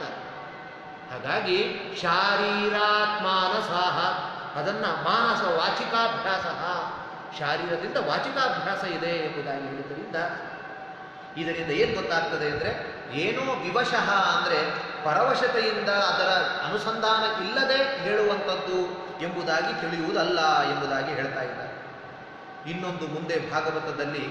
ಹಾಗಾಗಿ ಶಾರೀರಾತ್ ಮಾನಸಾಹ ಅದನ್ನ ಮಾನಸ ವಾಚಿಕಾಭ್ಯಾಸ ಶಾರೀರದಿಂದ ವಾಚಿಕಾಭ್ಯಾಸ ಇದೆ ಎಂಬುದಾಗಿ ಹೇಳಿದ್ದರಿಂದ ಇದರಿಂದ ಏನು ಗೊತ್ತಾಗ್ತದೆ ಅಂದರೆ ಏನೋ ವಿವಶಃ ಅಂದರೆ ಪರವಶತೆಯಿಂದ ಅದರ ಅನುಸಂಧಾನ ಇಲ್ಲದೆ ಹೇಳುವಂಥದ್ದು ಎಂಬುದಾಗಿ ತಿಳಿಯುವುದಲ್ಲ ಎಂಬುದಾಗಿ ಹೇಳ್ತಾ ಇದ್ದಾರೆ ಇನ್ನೊಂದು ಮುಂದೆ ಭಾಗವತದಲ್ಲಿ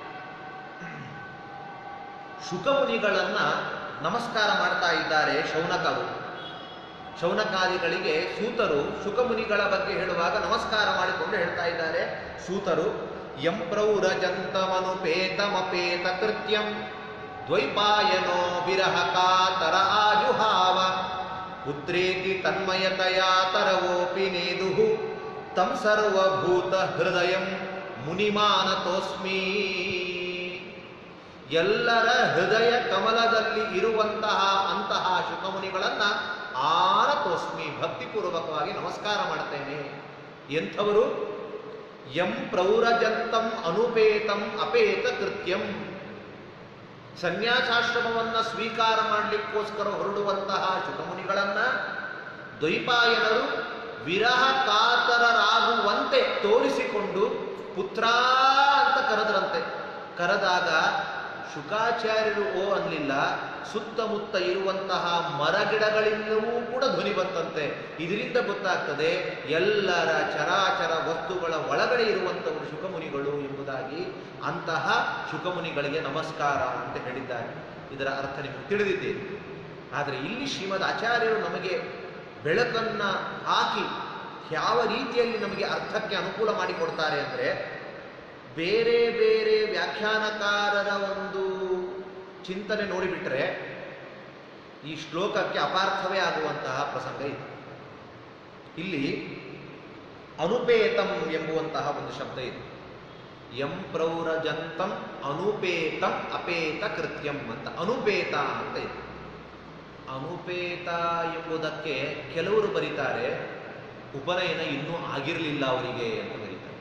ಶುಕಮುನಿಗಳನ್ನ ನಮಸ್ಕಾರ ಮಾಡ್ತಾ ಇದ್ದಾರೆ ಶೌನಕರು ಶೌನಕಾದಿಗಳಿಗೆ ಸೂತರು ಶುಕಮುನಿಗಳ ಬಗ್ಗೆ ಹೇಳುವಾಗ ನಮಸ್ಕಾರ ಮಾಡಿಕೊಂಡು ಹೇಳ್ತಾ ಇದ್ದಾರೆ ಸೂತರು ಯಂ ಪ್ರೌರಜಂತಮನುಪೇತಮಪೇತ ಕೃತ್ಯಂ ದ್ವೈಪಾಯನೋ ವಿರಹ ಕಾತರ ಆಜುಹಾವ ಪುತ್ರೇತಿ ತನ್ಮಯತಯಾ ತರವೋಪಿ ನೇದುಹು ತಂ ಸರ್ವಭೂತ ಹೃದಯಂ ಮುನಿಮಾನತೋಸ್ಮಿ ಎಲ್ಲರ ಹೃದಯ ಕಮಲದಲ್ಲಿ ಇರುವಂತಹ ಅಂತಹ ಶುಕಮುನಿಗಳನ್ನ ಆನತೋಸ್ಮಿ ಭಕ್ತಿಪೂರ್ವಕವಾಗಿ ನಮಸ್ಕಾರ ಮಾಡ್ತೇನೆ ಎಂಥವರು ಯಂ ಪ್ರೌರಜಂತಂ ಅನುಪೇತಂ ಅಪೇತ ಕೃತ್ಯಂ ಸನ್ಯಾಸಾಶ್ರಮವನ್ನ ಸ್ವೀಕಾರ ಮಾಡಲಿಕ್ಕೋಸ್ಕರ ಹೊರಡುವಂತಹ ಶುಕಮುನಿಗಳನ್ನ ದ್ವೈಪಾಯನರು ವಿರಹ ಕಾತರರಾಗುವಂತೆ ತೋರಿಸಿಕೊಂಡು ಪುತ್ರ ಅಂತ ಕರೆದ್ರಂತೆ ಕರೆದಾಗ ಶುಕಾಚಾರ್ಯರು ಓ ಅನ್ನಲಿಲ್ಲ ಸುತ್ತಮುತ್ತ ಇರುವಂತಹ ಮರಗಿಡಗಳಿಂದಲೂ ಕೂಡ ಧ್ವನಿ ಬಂತಂತೆ ಇದರಿಂದ ಗೊತ್ತಾಗ್ತದೆ ಎಲ್ಲರ ಚರಾಚರ ವಸ್ತುಗಳ ಒಳಗಡೆ ಇರುವಂಥವರು ಶುಕಮುನಿಗಳು ಎಂಬುದಾಗಿ ಅಂತಹ ಶುಕಮುನಿಗಳಿಗೆ ನಮಸ್ಕಾರ ಅಂತ ಹೇಳಿದ್ದಾರೆ ಇದರ ಅರ್ಥ ನಿಮಗೆ ತಿಳಿದಿದ್ದೇನೆ ಆದರೆ ಇಲ್ಲಿ ಶ್ರೀಮದ್ ಆಚಾರ್ಯರು ನಮಗೆ ಬೆಳಕನ್ನ ಹಾಕಿ ಯಾವ ರೀತಿಯಲ್ಲಿ ನಮಗೆ ಅರ್ಥಕ್ಕೆ ಅನುಕೂಲ ಮಾಡಿಕೊಡ್ತಾರೆ ಅಂದರೆ ಬೇರೆ ಬೇರೆ ವ್ಯಾಖ್ಯಾನಕಾರರ ಒಂದು ಚಿಂತನೆ ನೋಡಿಬಿಟ್ರೆ ಈ ಶ್ಲೋಕಕ್ಕೆ ಅಪಾರ್ಥವೇ ಆಗುವಂತಹ ಪ್ರಸಂಗ ಇದೆ ಇಲ್ಲಿ ಅನುಪೇತಂ ಎಂಬುವಂತಹ ಒಂದು ಶಬ್ದ ಇದೆ ಎಂ ಪ್ರೌರಜಂತಂ ಅನುಪೇತಂ ಅಪೇತ ಕೃತ್ಯಂ ಅಂತ ಅನುಪೇತ ಅಂತ ಇದೆ ಅನುಪೇತ ಎಂಬುದಕ್ಕೆ ಕೆಲವರು ಬರೀತಾರೆ ಉಪನಯನ ಇನ್ನೂ ಆಗಿರಲಿಲ್ಲ ಅವರಿಗೆ ಅಂತ ಬರೀತಾರೆ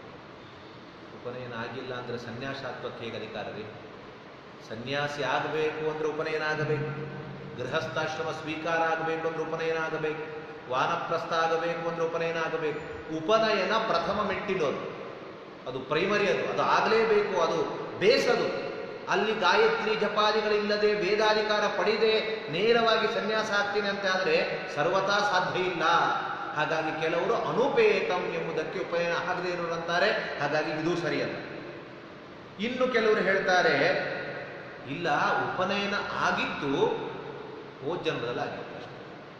ಉಪನಯನ ಆಗಿಲ್ಲ ಅಂದ್ರೆ ಸನ್ಯಾಸಾತ್ವಕ್ಕೆ ಹೇಗೆ ಅಧಿಕಾರ ರೀ ಸನ್ಯಾಸಿ ಆಗಬೇಕು ಅಂದ್ರೆ ಉಪನಯನ ಆಗಬೇಕು ಗೃಹಸ್ಥಾಶ್ರಮ ಸ್ವೀಕಾರ ಆಗಬೇಕು ಅಂದ್ರೆ ಉಪನಯನ ಆಗಬೇಕು ವಾನಪ್ರಸ್ಥ ಆಗಬೇಕು ಅಂದ್ರೆ ಉಪನಯನ ಆಗಬೇಕು ಉಪನಯನ ಪ್ರಥಮ ಮೆಟ್ಟಿಲೋದು ಅದು ಪ್ರೈಮರಿ ಅದು ಅದು ಆಗಲೇಬೇಕು ಅದು ಬೇಸದು ಅಲ್ಲಿ ಗಾಯತ್ರಿ ಜಪಾದಿಗಳಿಲ್ಲದೆ ವೇದಾಧಿಕಾರ ಪಡೆದೇ ನೇರವಾಗಿ ಸನ್ಯಾಸ ಆಗ್ತೀನಿ ಅಂತ ಆದರೆ ಸರ್ವತಾ ಸಾಧ್ಯ ಇಲ್ಲ ಹಾಗಾಗಿ ಕೆಲವರು ಅನುಪೇತಂ ಎಂಬುದಕ್ಕೆ ಉಪನಯನ ಆಗದೆ ಇರೋರು ಅಂತಾರೆ ಹಾಗಾಗಿ ಇದು ಸರಿಯಲ್ಲ ಇನ್ನು ಕೆಲವರು ಹೇಳ್ತಾರೆ ಇಲ್ಲ ಉಪನಯನ ಆಗಿತ್ತು ಹೋದ ಜನ್ಮದಲ್ಲಿ ಆಗಿತ್ತು ಅಷ್ಟೇ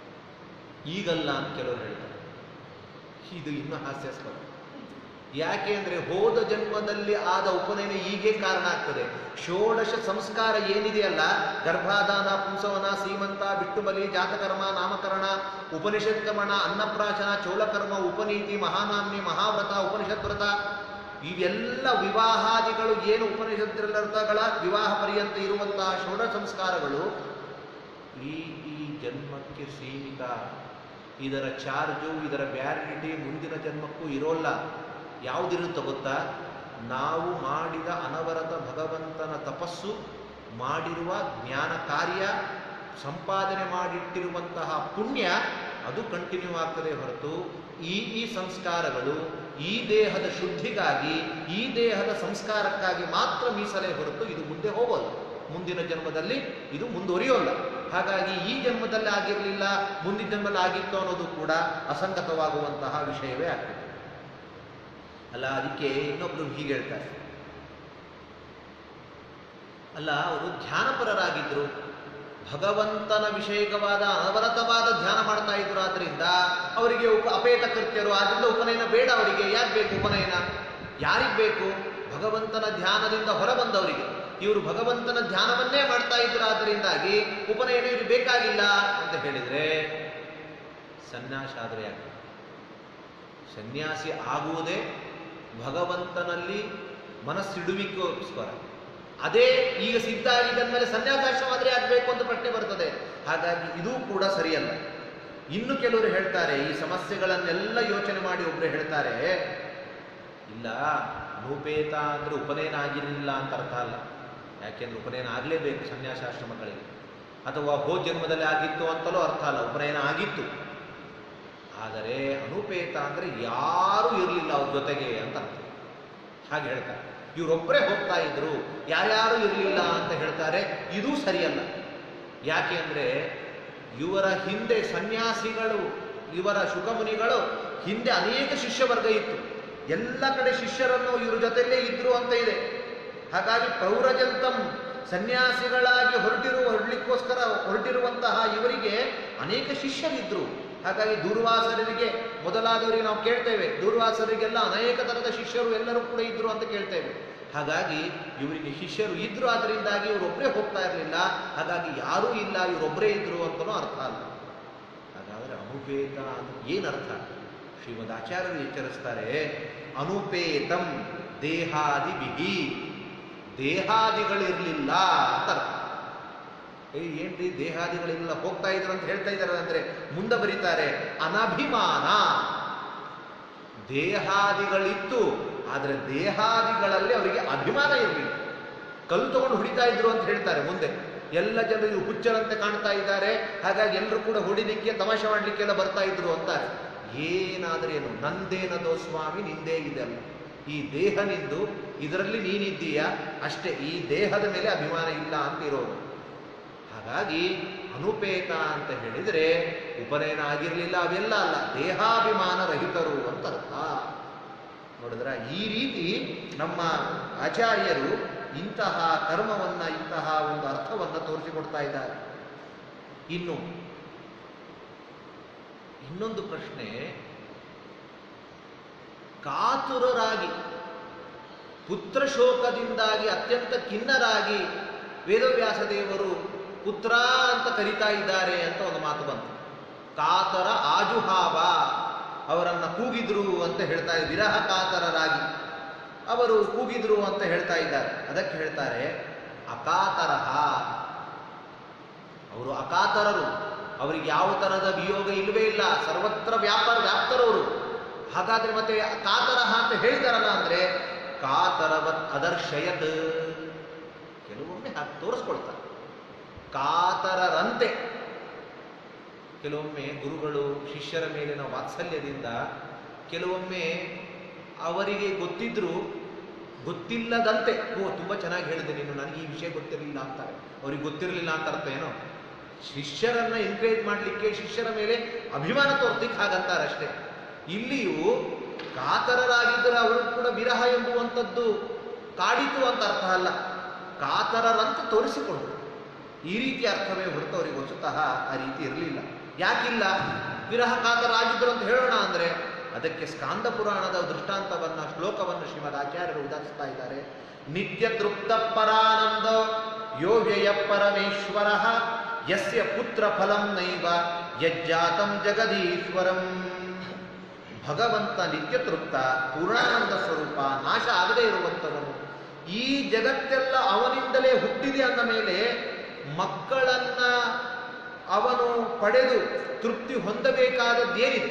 ಈಗಲ್ಲ ಅಂತ ಕೆಲವರು ಹೇಳ್ತಾರೆ ಇದು ಇನ್ನೂ ಹಾಸ್ಯಾಸ್ಪದ ಯಾಕೆ ಅಂದ್ರೆ ಹೋದ ಜನ್ಮದಲ್ಲಿ ಆದ ಉಪನಯನ ಈಗೇ ಕಾರಣ ಆಗ್ತದೆ ಷೋಡಶ ಸಂಸ್ಕಾರ ಏನಿದೆಯಲ್ಲ ಗರ್ಭಾಧಾನ ಪುಂಸವನ ಸೀಮಂತ ಬಿಟ್ಟುಬಲಿ ಜಾತಕರ್ಮ ನಾಮಕರಣ ಉಪನಿಷತ್ ಕರ್ಮಣ ಅನ್ನಪ್ರಾಶನ ಚೋಳಕರ್ಮ ಉಪನೀತಿ ಮಹಾನಾಮ್ನಿ ಮಹಾವ್ರತ ಉಪನಿಷತ್ ವ್ರತ ಇವೆಲ್ಲ ವಿವಾಹಾದಿಗಳು ಏನು ಉಪನಿಷತ್ತುಗಳ ವಿವಾಹ ಪರ್ಯಂತ ಇರುವಂತಹ ಷೋಡಶ ಸಂಸ್ಕಾರಗಳು ಈ ಈ ಜನ್ಮಕ್ಕೆ ಸೀಮಿತ ಇದರ ಚಾರ್ಜು ಇದರ ವ್ಯಾಲಿಡಿಟಿ ಮುಂದಿನ ಜನ್ಮಕ್ಕೂ ಇರೋಲ್ಲ ಯಾವುದಿರುತ್ತೋ ಗೊತ್ತಾ ನಾವು ಮಾಡಿದ ಅನವರತ ಭಗವಂತನ ತಪಸ್ಸು ಮಾಡಿರುವ ಜ್ಞಾನ ಕಾರ್ಯ ಸಂಪಾದನೆ ಮಾಡಿಟ್ಟಿರುವಂತಹ ಪುಣ್ಯ ಅದು ಕಂಟಿನ್ಯೂ ಆಗ್ತದೆ ಹೊರತು ಈ ಈ ಸಂಸ್ಕಾರಗಳು ಈ ದೇಹದ ಶುದ್ಧಿಗಾಗಿ ಈ ದೇಹದ ಸಂಸ್ಕಾರಕ್ಕಾಗಿ ಮಾತ್ರ ಮೀಸಲೇ ಹೊರತು ಇದು ಮುಂದೆ ಹೋಗೋಲ್ಲ ಮುಂದಿನ ಜನ್ಮದಲ್ಲಿ ಇದು ಮುಂದುವರಿಯೋಲ್ಲ ಹಾಗಾಗಿ ಈ ಜನ್ಮದಲ್ಲಿ ಆಗಿರಲಿಲ್ಲ ಮುಂದಿನ ಜನ್ಮದಲ್ಲಿ ಆಗಿತ್ತು ಅನ್ನೋದು ಕೂಡ ಅಸಂಗತವಾಗುವಂತಹ ವಿಷಯವೇ ಆಗ್ತದೆ ಅಲ್ಲ ಅದಕ್ಕೆ ಇನ್ನೊಬ್ರು ಹೀಗೆ ಹೇಳ್ತಾರೆ ಅಲ್ಲ ಅವರು ಧ್ಯಾನಪರರಾಗಿದ್ರು ಭಗವಂತನ ವಿಷಯಕವಾದ ಅನವರತವಾದ ಧ್ಯಾನ ಮಾಡ್ತಾ ಇದ್ರು ಆದ್ರಿಂದ ಅವರಿಗೆ ಉಪ ಅಪೇತ ಕೃತ್ಯರು ಆದ್ರಿಂದ ಉಪನಯನ ಬೇಡ ಅವರಿಗೆ ಯಾಕೆ ಬೇಕು ಉಪನಯನ ಯಾರಿಗೆ ಬೇಕು ಭಗವಂತನ ಧ್ಯಾನದಿಂದ ಹೊರಬಂದವರಿಗೆ ಇವರು ಭಗವಂತನ ಧ್ಯಾನವನ್ನೇ ಮಾಡ್ತಾ ಇದ್ರು ಆದ್ದರಿಂದಾಗಿ ಉಪನಯನ ಇವ್ರಿಗೆ ಬೇಕಾಗಿಲ್ಲ ಅಂತ ಹೇಳಿದ್ರೆ ಸನ್ಯಾಸ ಆದರೆ ಯಾಕೆ ಸನ್ಯಾಸಿ ಆಗುವುದೇ ಭಗವಂತನಲ್ಲಿ ಮನಸ್ಸಿಡುವಿಕೋಸ್ಕರ ಅದೇ ಈಗ ಸಿದ್ಧ ಆಗಿದ್ಮೇಲೆ ಸನ್ಯಾಸಾಶ್ರಮ ಆದರೆ ಆಗಬೇಕು ಅಂತ ಪ್ರಶ್ನೆ ಬರ್ತದೆ ಹಾಗಾಗಿ ಇದೂ ಕೂಡ ಸರಿಯಲ್ಲ ಇನ್ನು ಕೆಲವರು ಹೇಳ್ತಾರೆ ಈ ಸಮಸ್ಯೆಗಳನ್ನೆಲ್ಲ ಯೋಚನೆ ಮಾಡಿ ಒಬ್ರು ಹೇಳ್ತಾರೆ ಇಲ್ಲ ಅನುಪೇತ ಅಂದ್ರೆ ಉಪನಯನ ಆಗಿರಲಿಲ್ಲ ಅಂತ ಅರ್ಥ ಅಲ್ಲ ಯಾಕೆಂದ್ರೆ ಉಪನಯನ ಆಗಲೇಬೇಕು ಸನ್ಯಾಸಾಶ್ರಮಗಳಿಗೆ ಅಥವಾ ಹೋ ಜನ್ಮದಲ್ಲಿ ಆಗಿತ್ತು ಅಂತಲೂ ಅರ್ಥ ಅಲ್ಲ ಉಪನಯನ ಆಗಿತ್ತು ಆದರೆ ಅನುಪೇತ ಅಂದ್ರೆ ಯಾರೂ ಇರಲಿಲ್ಲ ಅವ್ರ ಜೊತೆಗೆ ಅಂತ ಅರ್ಥ ಹಾಗೆ ಹೇಳ್ತಾರೆ ಇವರೊಬ್ಬರೇ ಹೋಗ್ತಾ ಇದ್ರು ಯಾರ್ಯಾರು ಇರಲಿಲ್ಲ ಅಂತ ಹೇಳ್ತಾರೆ ಇದೂ ಸರಿಯಲ್ಲ ಯಾಕೆ ಅಂದ್ರೆ ಇವರ ಹಿಂದೆ ಸನ್ಯಾಸಿಗಳು ಇವರ ಶುಕಮುನಿಗಳು ಹಿಂದೆ ಅನೇಕ ಶಿಷ್ಯವರ್ಗ ಇತ್ತು ಎಲ್ಲ ಕಡೆ ಶಿಷ್ಯರನ್ನು ಇವ್ರ ಜೊತೆಯಲ್ಲೇ ಇದ್ರು ಅಂತ ಇದೆ ಹಾಗಾಗಿ ಪ್ರೌರಜಂತಂ ಸನ್ಯಾಸಿಗಳಾಗಿ ಹೊರಟಿರುವ ಹೊರಡ್ಲಿಕ್ಕೋಸ್ಕರ ಹೊರಟಿರುವಂತಹ ಇವರಿಗೆ ಅನೇಕ ಶಿಷ್ಯರಿದ್ರು ಹಾಗಾಗಿ ದೂರ್ವಾಸರಿಗೆ ಮೊದಲಾದವರಿಗೆ ನಾವು ಕೇಳ್ತೇವೆ ದೂರ್ವಾಸರಿಗೆಲ್ಲ ಅನೇಕ ಥರದ ಶಿಷ್ಯರು ಎಲ್ಲರೂ ಕೂಡ ಇದ್ರು ಅಂತ ಕೇಳ್ತೇವೆ ಹಾಗಾಗಿ ಇವರಿಗೆ ಶಿಷ್ಯರು ಇದ್ರು ಅದರಿಂದಾಗಿ ಇವರೊಬ್ಬರೇ ಹೋಗ್ತಾ ಇರಲಿಲ್ಲ ಹಾಗಾಗಿ ಯಾರೂ ಇಲ್ಲ ಇವರೊಬ್ಬರೇ ಇದ್ರು ಅಂತಲೂ ಅರ್ಥ ಅಲ್ಲ ಹಾಗಾದರೆ ಅನುಪೇತ ಅಂದ್ರೆ ಏನು ಅರ್ಥ ಶ್ರೀಮದ್ ಆಚಾರ್ಯರು ಎಚ್ಚರಿಸ್ತಾರೆ ಅನುಪೇತಂ ದೇಹಾದಿ ಬಿಹಿ ದೇಹಾದಿಗಳಿರಲಿಲ್ಲ ಅಂತ ಅರ್ಥ ಏ ಏನ್ರಿ ದೇಹಾದಿಗಳಿಲ್ಲ ಹೋಗ್ತಾ ಇದ್ರು ಅಂತ ಹೇಳ್ತಾ ಇದ್ದಾರೆ ಅಂದ್ರೆ ಮುಂದೆ ಬರೀತಾರೆ ಅನಭಿಮಾನ ದೇಹಾದಿಗಳಿತ್ತು ಆದರೆ ದೇಹಾದಿಗಳಲ್ಲಿ ಅವರಿಗೆ ಅಭಿಮಾನ ಇರಲಿಲ್ಲ ಕಲ್ಲು ತಗೊಂಡು ಹೊಡಿತಾ ಇದ್ರು ಅಂತ ಹೇಳ್ತಾರೆ ಮುಂದೆ ಎಲ್ಲ ಜನರು ಇವ್ರು ಹುಚ್ಚರಂತೆ ಕಾಣ್ತಾ ಇದ್ದಾರೆ ಹಾಗಾಗಿ ಎಲ್ಲರೂ ಕೂಡ ಹೊಡಿಲಿಕ್ಕೆ ತಮಾಷೆ ಮಾಡ್ಲಿಕ್ಕೆಲ್ಲ ಬರ್ತಾ ಇದ್ರು ಅಂತಾರೆ ಏನಾದ್ರೇನು ನಂದೇನದೋ ಸ್ವಾಮಿ ನಿಂದೇ ಇದೆಲ್ಲ ಈ ದೇಹ ನಿಂದು ಇದರಲ್ಲಿ ನೀನಿದ್ದೀಯ ಅಷ್ಟೇ ಈ ದೇಹದ ಮೇಲೆ ಅಭಿಮಾನ ಇಲ್ಲ ಅಂತ ಇರೋದು ಹಾಗಾಗಿ ಅನುಪೇತ ಅಂತ ಹೇಳಿದರೆ ಉಪನಯನ ಆಗಿರಲಿಲ್ಲ ಅವೆಲ್ಲ ಅಲ್ಲ ದೇಹಾಭಿಮಾನ ರಹಿತರು ಅಂತ ಅರ್ಥ ನೋಡಿದ್ರ ಈ ರೀತಿ ನಮ್ಮ ಆಚಾರ್ಯರು ಇಂತಹ ಕರ್ಮವನ್ನ ಇಂತಹ ಒಂದು ಅರ್ಥವನ್ನ ತೋರಿಸಿಕೊಡ್ತಾ ಇದ್ದಾರೆ ಇನ್ನು ಇನ್ನೊಂದು ಪ್ರಶ್ನೆ ಕಾತುರರಾಗಿ ಪುತ್ರ ಶೋಕದಿಂದಾಗಿ ಅತ್ಯಂತ ಖಿನ್ನರಾಗಿ ವೇದವ್ಯಾಸ ದೇವರು ಪುತ್ರ ಅಂತ ಕರಿತಾ ಇದ್ದಾರೆ ಅಂತ ಒಂದು ಮಾತು ಬಂತು ಕಾತರ ಆಜುಹಾವ ಅವರನ್ನ ಕೂಗಿದ್ರು ಅಂತ ಹೇಳ್ತಾ ಇದ್ದಾರೆ ವಿರಹ ಕಾತರರಾಗಿ ಅವರು ಕೂಗಿದ್ರು ಅಂತ ಹೇಳ್ತಾ ಇದ್ದಾರೆ ಅದಕ್ಕೆ ಹೇಳ್ತಾರೆ ಅಕಾತರಹ ಅವರು ಅಕಾತರರು ಅವರಿಗೆ ಯಾವ ತರಹದ ವಿಯೋಗ ಇಲ್ಲವೇ ಇಲ್ಲ ಸರ್ವತ್ರ ವ್ಯಾಪಾರ ವ್ಯಾಪ್ತರವರು ಹಾಗಾದ್ರೆ ಮತ್ತೆ ಕಾತರಹ ಅಂತ ಹೇಳಿದಾರಲ್ಲ ಅಂದ್ರೆ ಕಾತರವತ್ ಅದರ್ಶಯತ್ ಕೆಲವೊಮ್ಮೆ ಹಾಗೆ ತೋರಿಸ್ಕೊಳ್ತಾರೆ ಕಾತರರಂತೆ ಕೆಲವೊಮ್ಮೆ ಗುರುಗಳು ಶಿಷ್ಯರ ಮೇಲಿನ ವಾತ್ಸಲ್ಯದಿಂದ ಕೆಲವೊಮ್ಮೆ ಅವರಿಗೆ ಗೊತ್ತಿದ್ರು ಗೊತ್ತಿಲ್ಲದಂತೆ ಓ ತುಂಬ ಚೆನ್ನಾಗಿ ಹೇಳಿದೆ ನೀನು ನನಗೆ ಈ ವಿಷಯ ಗೊತ್ತಿರಲಿಲ್ಲ ಅಂತಾರೆ ಅವ್ರಿಗೆ ಗೊತ್ತಿರಲಿಲ್ಲ ಅಂತ ಅರ್ಥ ಏನೋ ಶಿಷ್ಯರನ್ನ ಎನ್ಕರೇಜ್ ಮಾಡಲಿಕ್ಕೆ ಶಿಷ್ಯರ ಮೇಲೆ ಅಭಿಮಾನ ತೋರ್ಲಿಕ್ಕೆ ಹಾಗಂತಾರೆ ಅಷ್ಟೇ ಇಲ್ಲಿಯೂ ಕಾತರರಾಗಿದ್ದರೆ ಅವರು ಕೂಡ ವಿರಹ ಎಂಬುವಂಥದ್ದು ಕಾಡಿತು ಅಂತ ಅರ್ಥ ಅಲ್ಲ ಕಾತರರಂತ ತೋರಿಸಿಕೊಂಡ್ರು ಈ ರೀತಿ ಅರ್ಥವೇ ಹೊರತು ಅವರಿಗೆ ವಸ್ತುತಃ ಆ ರೀತಿ ಇರಲಿಲ್ಲ ಯಾಕಿಲ್ಲ ವಿರಹ ಕಾತರಾಗಿದ್ದರು ಅಂತ ಹೇಳೋಣ ಅಂದ್ರೆ ಅದಕ್ಕೆ ಸ್ಕಾಂದ ಪುರಾಣದ ದೃಷ್ಟಾಂತವನ್ನ ಶ್ಲೋಕವನ್ನು ಶ್ರೀಮದ್ ಆಚಾರ್ಯರು ಉದಾಹರಿಸ್ತಾ ಇದ್ದಾರೆ ನಿತ್ಯ ತೃಪ್ತ ಪರಾನಂದ ಯೋವ್ಯಯ ಪರಮೇಶ್ವರ ಯಸ್ಯ ಪುತ್ರ ಫಲಂ ನೈವ ಯಜ್ಜಾತಂ ಜಗದೀಶ್ವರಂ ಭಗವಂತ ನಿತ್ಯ ತೃಪ್ತ ಪೂರ್ಣಾನಂದ ಸ್ವರೂಪ ನಾಶ ಆಗದೇ ಇರುವಂಥವನು ಈ ಜಗತ್ತೆಲ್ಲ ಅವನಿಂದಲೇ ಹುಟ್ಟಿದೆ ಅಂದ ಮೇಲೆ ಮಕ್ಕಳನ್ನ ಅವನು ಪಡೆದು ತೃಪ್ತಿ ಹೊಂದಬೇಕಾದದ್ದೇನಿದೆ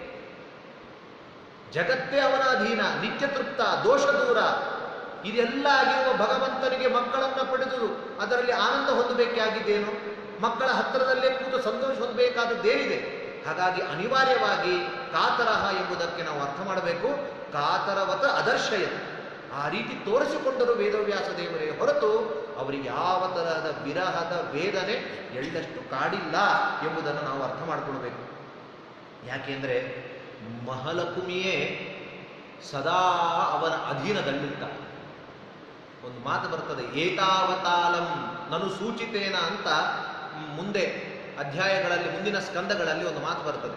ಜಗತ್ತೇ ಅವನ ಅಧೀನ ನಿತ್ಯ ತೃಪ್ತ ದೋಷ ದೂರ ಇದೆಲ್ಲ ಆಗಿರುವ ಭಗವಂತನಿಗೆ ಮಕ್ಕಳನ್ನ ಪಡೆದು ಅದರಲ್ಲಿ ಆನಂದ ಹೊಂದಬೇಕಾಗಿದ್ದೇನು ಮಕ್ಕಳ ಹತ್ತಿರದಲ್ಲೇ ಕೂತು ಸಂತೋಷ ಹೊಂದಬೇಕಾದದ್ದೇನಿದೆ ಹಾಗಾಗಿ ಅನಿವಾರ್ಯವಾಗಿ ಕಾತರಹ ಎಂಬುದಕ್ಕೆ ನಾವು ಅರ್ಥ ಮಾಡಬೇಕು ಕಾತರವತ ಅದರ್ಶಯ ಆ ರೀತಿ ತೋರಿಸಿಕೊಂಡರು ವೇದವ್ಯಾಸ ದೇವರೇ ಹೊರತು ಅವರಿಗೆ ಯಾವ ತರಹದ ವಿರಹದ ವೇದನೆ ಎಳ್ಳಷ್ಟು ಕಾಡಿಲ್ಲ ಎಂಬುದನ್ನು ನಾವು ಅರ್ಥ ಮಾಡಿಕೊಳ್ಬೇಕು ಯಾಕೆಂದ್ರೆ ಮಹಲಕುಮಿಯೇ ಸದಾ ಅವನ ಅಧೀನದಲ್ಲಿರ್ತಾನೆ ಒಂದು ಮಾತು ಬರ್ತದೆ ಏತಾವತಾಲಂ ನನು ಸೂಚಿತೇನ ಅಂತ ಮುಂದೆ ಅಧ್ಯಾಯಗಳಲ್ಲಿ ಮುಂದಿನ ಸ್ಕಂದಗಳಲ್ಲಿ ಒಂದು ಮಾತು ಬರ್ತದೆ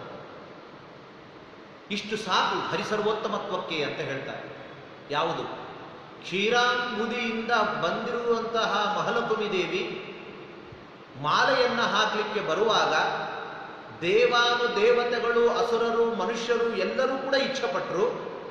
ಇಷ್ಟು ಸಾಕು ಹರಿಸರ್ವೋತ್ತಮತ್ವಕ್ಕೆ ಅಂತ ಹೇಳ್ತಾರೆ ಯಾವುದು ಕ್ಷೀರಾಂಬುದಿಯಿಂದ ಬಂದಿರುವಂತಹ ಮಹಲಕುಮಿ ದೇವಿ ಮಾಲೆಯನ್ನ ಹಾಕಲಿಕ್ಕೆ ಬರುವಾಗ ದೇವಾನು ದೇವತೆಗಳು ಅಸುರರು ಮನುಷ್ಯರು ಎಲ್ಲರೂ ಕೂಡ ಇಚ್ಛಪಟ್ಟರು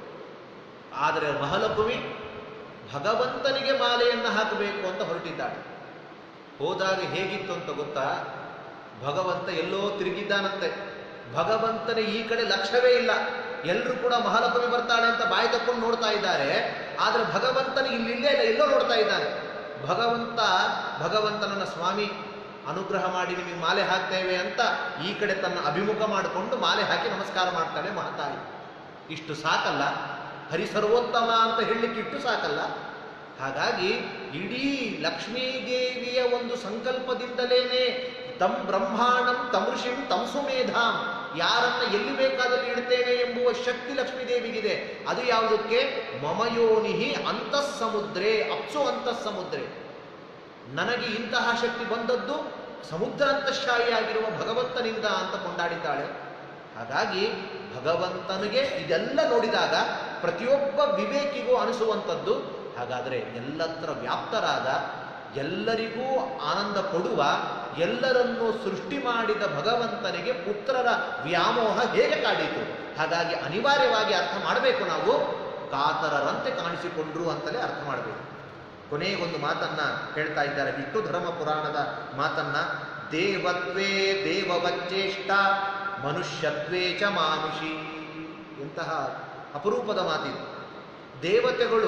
ಆದರೆ ಮಹಲಕುಮಿ ಭಗವಂತನಿಗೆ ಮಾಲೆಯನ್ನು ಹಾಕಬೇಕು ಅಂತ ಹೊರಟಿದ್ದಾಳೆ ಹೋದಾಗ ಹೇಗಿತ್ತು ಅಂತ ಗೊತ್ತಾ ಭಗವಂತ ಎಲ್ಲೋ ತಿರುಗಿದ್ದಾನಂತೆ ಭಗವಂತನ ಈ ಕಡೆ ಲಕ್ಷ್ಯವೇ ಇಲ್ಲ ಎಲ್ಲರೂ ಕೂಡ ಮಹಾಲಕ್ಷ್ಮಿ ಬರ್ತಾಳೆ ಅಂತ ಬಾಯಿ ತಕ್ಕೊಂಡು ನೋಡ್ತಾ ಇದ್ದಾರೆ ಆದ್ರೆ ಭಗವಂತನ ಇಲ್ಲಿಲ್ಲೇ ಇಲ್ಲ ಎಲ್ಲೋ ನೋಡ್ತಾ ಇದ್ದಾನೆ ಭಗವಂತ ಭಗವಂತನನ್ನ ಸ್ವಾಮಿ ಅನುಗ್ರಹ ಮಾಡಿ ನಿಮಗೆ ಮಾಲೆ ಹಾಕ್ತೇವೆ ಅಂತ ಈ ಕಡೆ ತನ್ನ ಅಭಿಮುಖ ಮಾಡಿಕೊಂಡು ಮಾಲೆ ಹಾಕಿ ನಮಸ್ಕಾರ ಮಾಡ್ತಾಳೆ ಮಹತಾಯಿ ಇಷ್ಟು ಸಾಕಲ್ಲ ಹರಿಸರ್ವೋತ್ತಮ ಅಂತ ಹೇಳಲಿಕ್ಕೆ ಇಟ್ಟು ಸಾಕಲ್ಲ ಹಾಗಾಗಿ ಇಡೀ ಲಕ್ಷ್ಮೀದೇವಿಯ ಒಂದು ಸಂಕಲ್ಪದಿಂದಲೇನೆ ತಂ ಬ್ರಹ್ಮಾಂಡಂ ತಂ ಋಷಿಂ ತಂ ಸುಮೇಧಾಂ ಯಾರನ್ನ ಎಲ್ಲಿ ಬೇಕಾದಲ್ಲಿ ಇಡ್ತೇನೆ ಎಂಬುವ ಶಕ್ತಿ ಲಕ್ಷ್ಮೀದೇವಿಗಿದೆ ಅದು ಯಾವುದಕ್ಕೆ ಮಮಯೋನಿಹಿ ಅಂತಃ ಸಮುದ್ರೆ ಅಪ್ಸು ಅಂತಃ ಸಮುದ್ರೆ ನನಗೆ ಇಂತಹ ಶಕ್ತಿ ಬಂದದ್ದು ಸಮುದ್ರ ಅಂತಃಶಾಹಿಯಾಗಿರುವ ಭಗವಂತನಿಂದ ಅಂತ ಕೊಂಡಾಡಿದ್ದಾಳೆ ಹಾಗಾಗಿ ಭಗವಂತನಿಗೆ ಇದೆಲ್ಲ ನೋಡಿದಾಗ ಪ್ರತಿಯೊಬ್ಬ ವಿವೇಕಿಗೂ ಅನಿಸುವಂಥದ್ದು ಹಾಗಾದರೆ ಎಲ್ಲತ್ರ ವ್ಯಾಪ್ತರಾದ ಎಲ್ಲರಿಗೂ ಆನಂದ ಕೊಡುವ ಎಲ್ಲರನ್ನೂ ಸೃಷ್ಟಿ ಮಾಡಿದ ಭಗವಂತನಿಗೆ ಪುತ್ರರ ವ್ಯಾಮೋಹ ಹೇಗೆ ಕಾಡಿತು ಹಾಗಾಗಿ ಅನಿವಾರ್ಯವಾಗಿ ಅರ್ಥ ಮಾಡಬೇಕು ನಾವು ಕಾತರರಂತೆ ಕಾಣಿಸಿಕೊಂಡ್ರು ಅಂತಲೇ ಅರ್ಥ ಮಾಡಬೇಕು ಕೊನೆಗೊಂದು ಮಾತನ್ನ ಹೇಳ್ತಾ ಇದ್ದಾರೆ ವಿಷ್ಣು ಧರ್ಮ ಪುರಾಣದ ಮಾತನ್ನ ದೇವತ್ವೇ ದೇವವಚ್ಚೇಷ್ಟ ಮನುಷ್ಯತ್ವೇ ಚ ಮಾನುಷಿ ಇಂತಹ ಅಪರೂಪದ ಮಾತಿದೆ ದೇವತೆಗಳು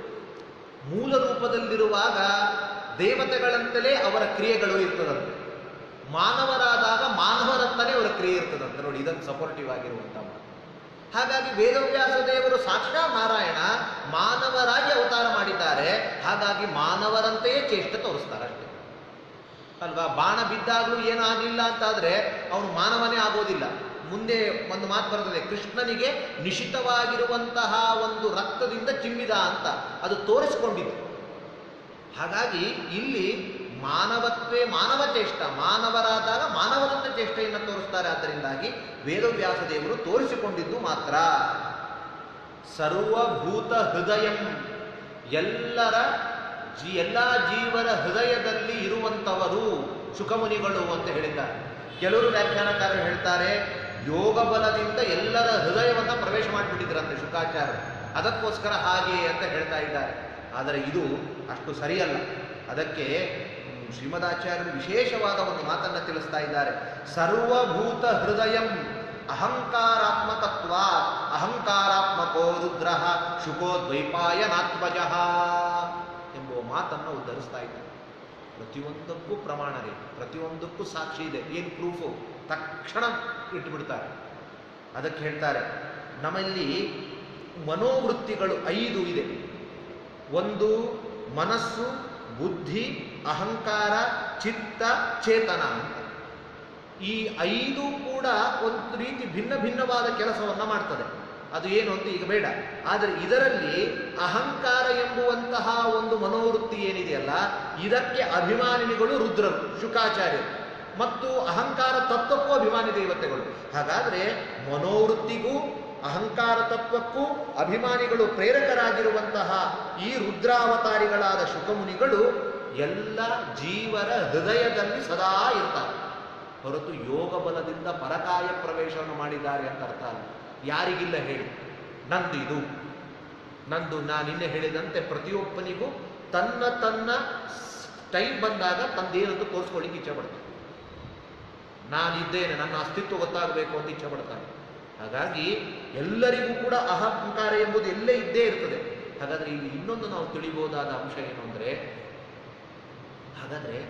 ಮೂಲ ರೂಪದಲ್ಲಿರುವಾಗ ದೇವತೆಗಳಂತಲೇ ಅವರ ಕ್ರಿಯೆಗಳು ಇರ್ತದಂತೆ ಮಾನವರಾದಾಗ ಮಾನವರಂತಲೇ ಅವರ ಕ್ರಿಯೆ ಇರ್ತದಂತೆ ನೋಡಿ ಇದನ್ನು ಸಪೋರ್ಟಿವ್ ಆಗಿರುವಂಥ ಮಾತು ಹಾಗಾಗಿ ವೇದವ್ಯಾಸ ದೇವರು ಸಾಕ್ಷಾತ್ ನಾರಾಯಣ ಮಾನವರಾಗಿ ಅವತಾರ ಮಾಡಿದ್ದಾರೆ ಹಾಗಾಗಿ ಮಾನವರಂತೆಯೇ ಚೇಷ್ಟೆ ತೋರಿಸ್ತಾರೆ ಅಷ್ಟೇ ಅಲ್ವಾ ಬಾಣ ಬಿದ್ದಾಗಲೂ ಏನೂ ಆಗಲಿಲ್ಲ ಅಂತಾದ್ರೆ ಅವನು ಮಾನವನೇ ಆಗೋದಿಲ್ಲ ಮುಂದೆ ಒಂದು ಮಾತು ಬರ್ತದೆ ಕೃಷ್ಣನಿಗೆ ನಿಶಿತವಾಗಿರುವಂತಹ ಒಂದು ರಕ್ತದಿಂದ ಚಿಮ್ಮಿದ ಅಂತ ಅದು ತೋರಿಸಿಕೊಂಡಿತ್ತು ಹಾಗಾಗಿ ಇಲ್ಲಿ ಮಾನವತ್ವೇ ಮಾನವ ಚೇಷ್ಟ ಮಾನವರಾದಾಗ ಮಾನವನನ್ನ ಚೇಷ್ಟೆಯನ್ನು ತೋರಿಸ್ತಾರೆ ಆದ್ದರಿಂದಾಗಿ ವೇದವ್ಯಾಸ ದೇವರು ತೋರಿಸಿಕೊಂಡಿದ್ದು ಮಾತ್ರ ಸರ್ವಭೂತ ಹೃದಯಂ ಎಲ್ಲರ ಜಿ ಎಲ್ಲ ಜೀವರ ಹೃದಯದಲ್ಲಿ ಇರುವಂಥವರು ಸುಖಮುನಿಗಳು ಅಂತ ಹೇಳಿದ್ದಾರೆ ಕೆಲವರು ವ್ಯಾಖ್ಯಾನಕಾರರು ಹೇಳ್ತಾರೆ ಯೋಗ ಬಲದಿಂದ ಎಲ್ಲರ ಹೃದಯವನ್ನು ಪ್ರವೇಶ ಮಾಡಿಬಿಟ್ಟಿದ್ರಂತೆ ಶುಕಾಚಾರ್ಯ ಅದಕ್ಕೋಸ್ಕರ ಹಾಗೆ ಅಂತ ಹೇಳ್ತಾ ಇದ್ದಾರೆ ಆದರೆ ಇದು ಅಷ್ಟು ಸರಿಯಲ್ಲ ಅದಕ್ಕೆ ಹ್ಮ್, ಶ್ರೀಮದಾಚಾರ್ಯರು ವಿಶೇಷವಾದ ಒಂದು ಮಾತನ್ನು ತಿಳಿಸ್ತಾ ಇದ್ದಾರೆ ಸರ್ವಭೂತ ಹೃದಯಂ ಅಹಂಕಾರಾತ್ಮಕತ್ವ ಅಹಂಕಾರಾತ್ಮಕೋ ರುದ್ರ ಶುಕೋ ದ್ವೈಪಾಯನಾತ್ಮಜ ಎಂಬುವ ಮಾತನ್ನು ಉದ್ಧರಿಸ್ತಾ ಇದ್ದಾರೆ ಪ್ರತಿಯೊಂದಕ್ಕೂ ಪ್ರಮಾಣವಿದೆ ಪ್ರತಿಯೊಂದಕ್ಕೂ ಸಾಕ್ಷಿ ಇದೆ ಏನು ಪ್ರೂಫು ತಕ್ಷಣ ಇಟ್ಟುಬಿಡ್ತಾರೆ ಅದಕ್ಕೆ ಹೇಳ್ತಾರೆ ನಮ್ಮಲ್ಲಿ ಮನೋವೃತ್ತಿಗಳು ಐದು ಇದೆ ಒಂದು ಮನಸ್ಸು ಬುದ್ಧಿ ಅಹಂಕಾರ ಚಿತ್ತ ಚೇತನ ಅಂತ ಈ ಐದು ಕೂಡ ಒಂದು ರೀತಿ ಭಿನ್ನ ಭಿನ್ನವಾದ ಕೆಲಸವನ್ನ ಮಾಡ್ತದೆ ಅದು ಏನು ಅಂತ ಈಗ ಬೇಡ ಆದರೆ ಇದರಲ್ಲಿ ಅಹಂಕಾರ ಎಂಬುವಂತಹ ಒಂದು ಮನೋವೃತ್ತಿ ಏನಿದೆಯಲ್ಲ ಇದಕ್ಕೆ ಅಭಿಮಾನಿಗಳು ರುದ್ರರು ಶುಕಾಚಾರ್ಯರು ಮತ್ತು ಅಹಂಕಾರ ತತ್ವಕ್ಕೂ ಅಭಿಮಾನಿ ದೇವತೆಗಳು ಹಾಗಾದ್ರೆ ಮನೋವೃತ್ತಿಗೂ ಅಹಂಕಾರ ತತ್ವಕ್ಕೂ ಅಭಿಮಾನಿಗಳು ಪ್ರೇರಕರಾಗಿರುವಂತಹ ಈ ರುದ್ರಾವತಾರಿಗಳಾದ ಶುಕಮುನಿಗಳು ಎಲ್ಲ ಜೀವರ ಹೃದಯದಲ್ಲಿ ಸದಾ ಇರ್ತಾರೆ ಹೊರತು ಯೋಗ ಬಲದಿಂದ ಪರಕಾಯ ಪ್ರವೇಶವನ್ನು ಮಾಡಿದ್ದಾರೆ ಅಂತ ಅರ್ಥ ಅಲ್ಲ ಯಾರಿಗಿಲ್ಲ ಹೇಳಿ ನಂದು ಇದು ನಂದು ನಾನು ನಿನ್ನೆ ಹೇಳಿದಂತೆ ಪ್ರತಿಯೊಬ್ಬನಿಗೂ ತನ್ನ ತನ್ನ ಟೈಮ್ ಬಂದಾಗ ತಂದೇನಂತ ತೋರಿಸ್ಕೊಳ್ಳಿಕ್ಕೆ ಇಚ್ಛೆ ಪಡ್ತಾನೆ ನಾನಿದ್ದೇನೆ ನನ್ನ ಅಸ್ತಿತ್ವ ಗೊತ್ತಾಗಬೇಕು ಅಂತ ಇಚ್ಛೆ ಪಡ್ತಾನೆ ಹಾಗಾಗಿ ಎಲ್ಲರಿಗೂ ಕೂಡ ಅಹಂಕಾರ ಎಂಬುದು ಎಲ್ಲೇ ಇದ್ದೇ ಇರ್ತದೆ ಹಾಗಾದ್ರೆ ಇಲ್ಲಿ ಇನ್ನೊಂದು ನಾವು ತಿಳಿಬಹುದಾದ ಅಂಶ ಏನು ಅಂದ್ರೆ ಹಾಗಾದ್ರೆ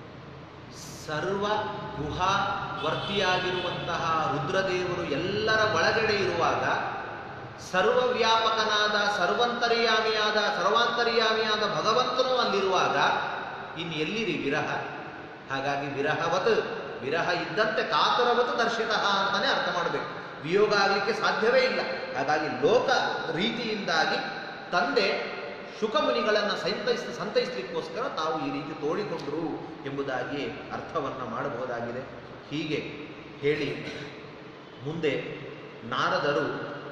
ಸರ್ವ ಗುಹಾ ವರ್ತಿಯಾಗಿರುವಂತಹ ರುದ್ರದೇವರು ಎಲ್ಲರ ಒಳಗಡೆ ಇರುವಾಗ ಸರ್ವವ್ಯಾಪಕನಾದ ಸರ್ವಂತರ್ಯಾಮಿಯಾದ ಸರ್ವಾಂತರ್ಯಾಮಿಯಾದ ಭಗವಂತನೂ ಅಲ್ಲಿರುವಾಗ ಇನ್ನು ಎಲ್ಲಿರಿ ವಿರಹ ಹಾಗಾಗಿ ವಿರಹವತ್ ವಿರಹ ಇದ್ದಂತೆ ಕಾತುರವತ್ ದರ್ಶಿತ ಅಂತಾನೆ ಅರ್ಥ ಮಾಡಬೇಕು ವಿಯೋಗ ಆಗಲಿಕ್ಕೆ ಸಾಧ್ಯವೇ ಇಲ್ಲ ಹಾಗಾಗಿ ಲೋಕ ರೀತಿಯಿಂದಾಗಿ ತಂದೆ ಶುಕಮುನಿಗಳನ್ನು ಸಂತೈಸ್ ಸಂತೈಸಲಿಕ್ಕೋಸ್ಕರ ತಾವು ಈ ರೀತಿ ತೋಡಿಕೊಂಡರು ಎಂಬುದಾಗಿ ಅರ್ಥವನ್ನು ಮಾಡಬಹುದಾಗಿದೆ ಹೀಗೆ ಹೇಳಿ ಮುಂದೆ ನಾರದರು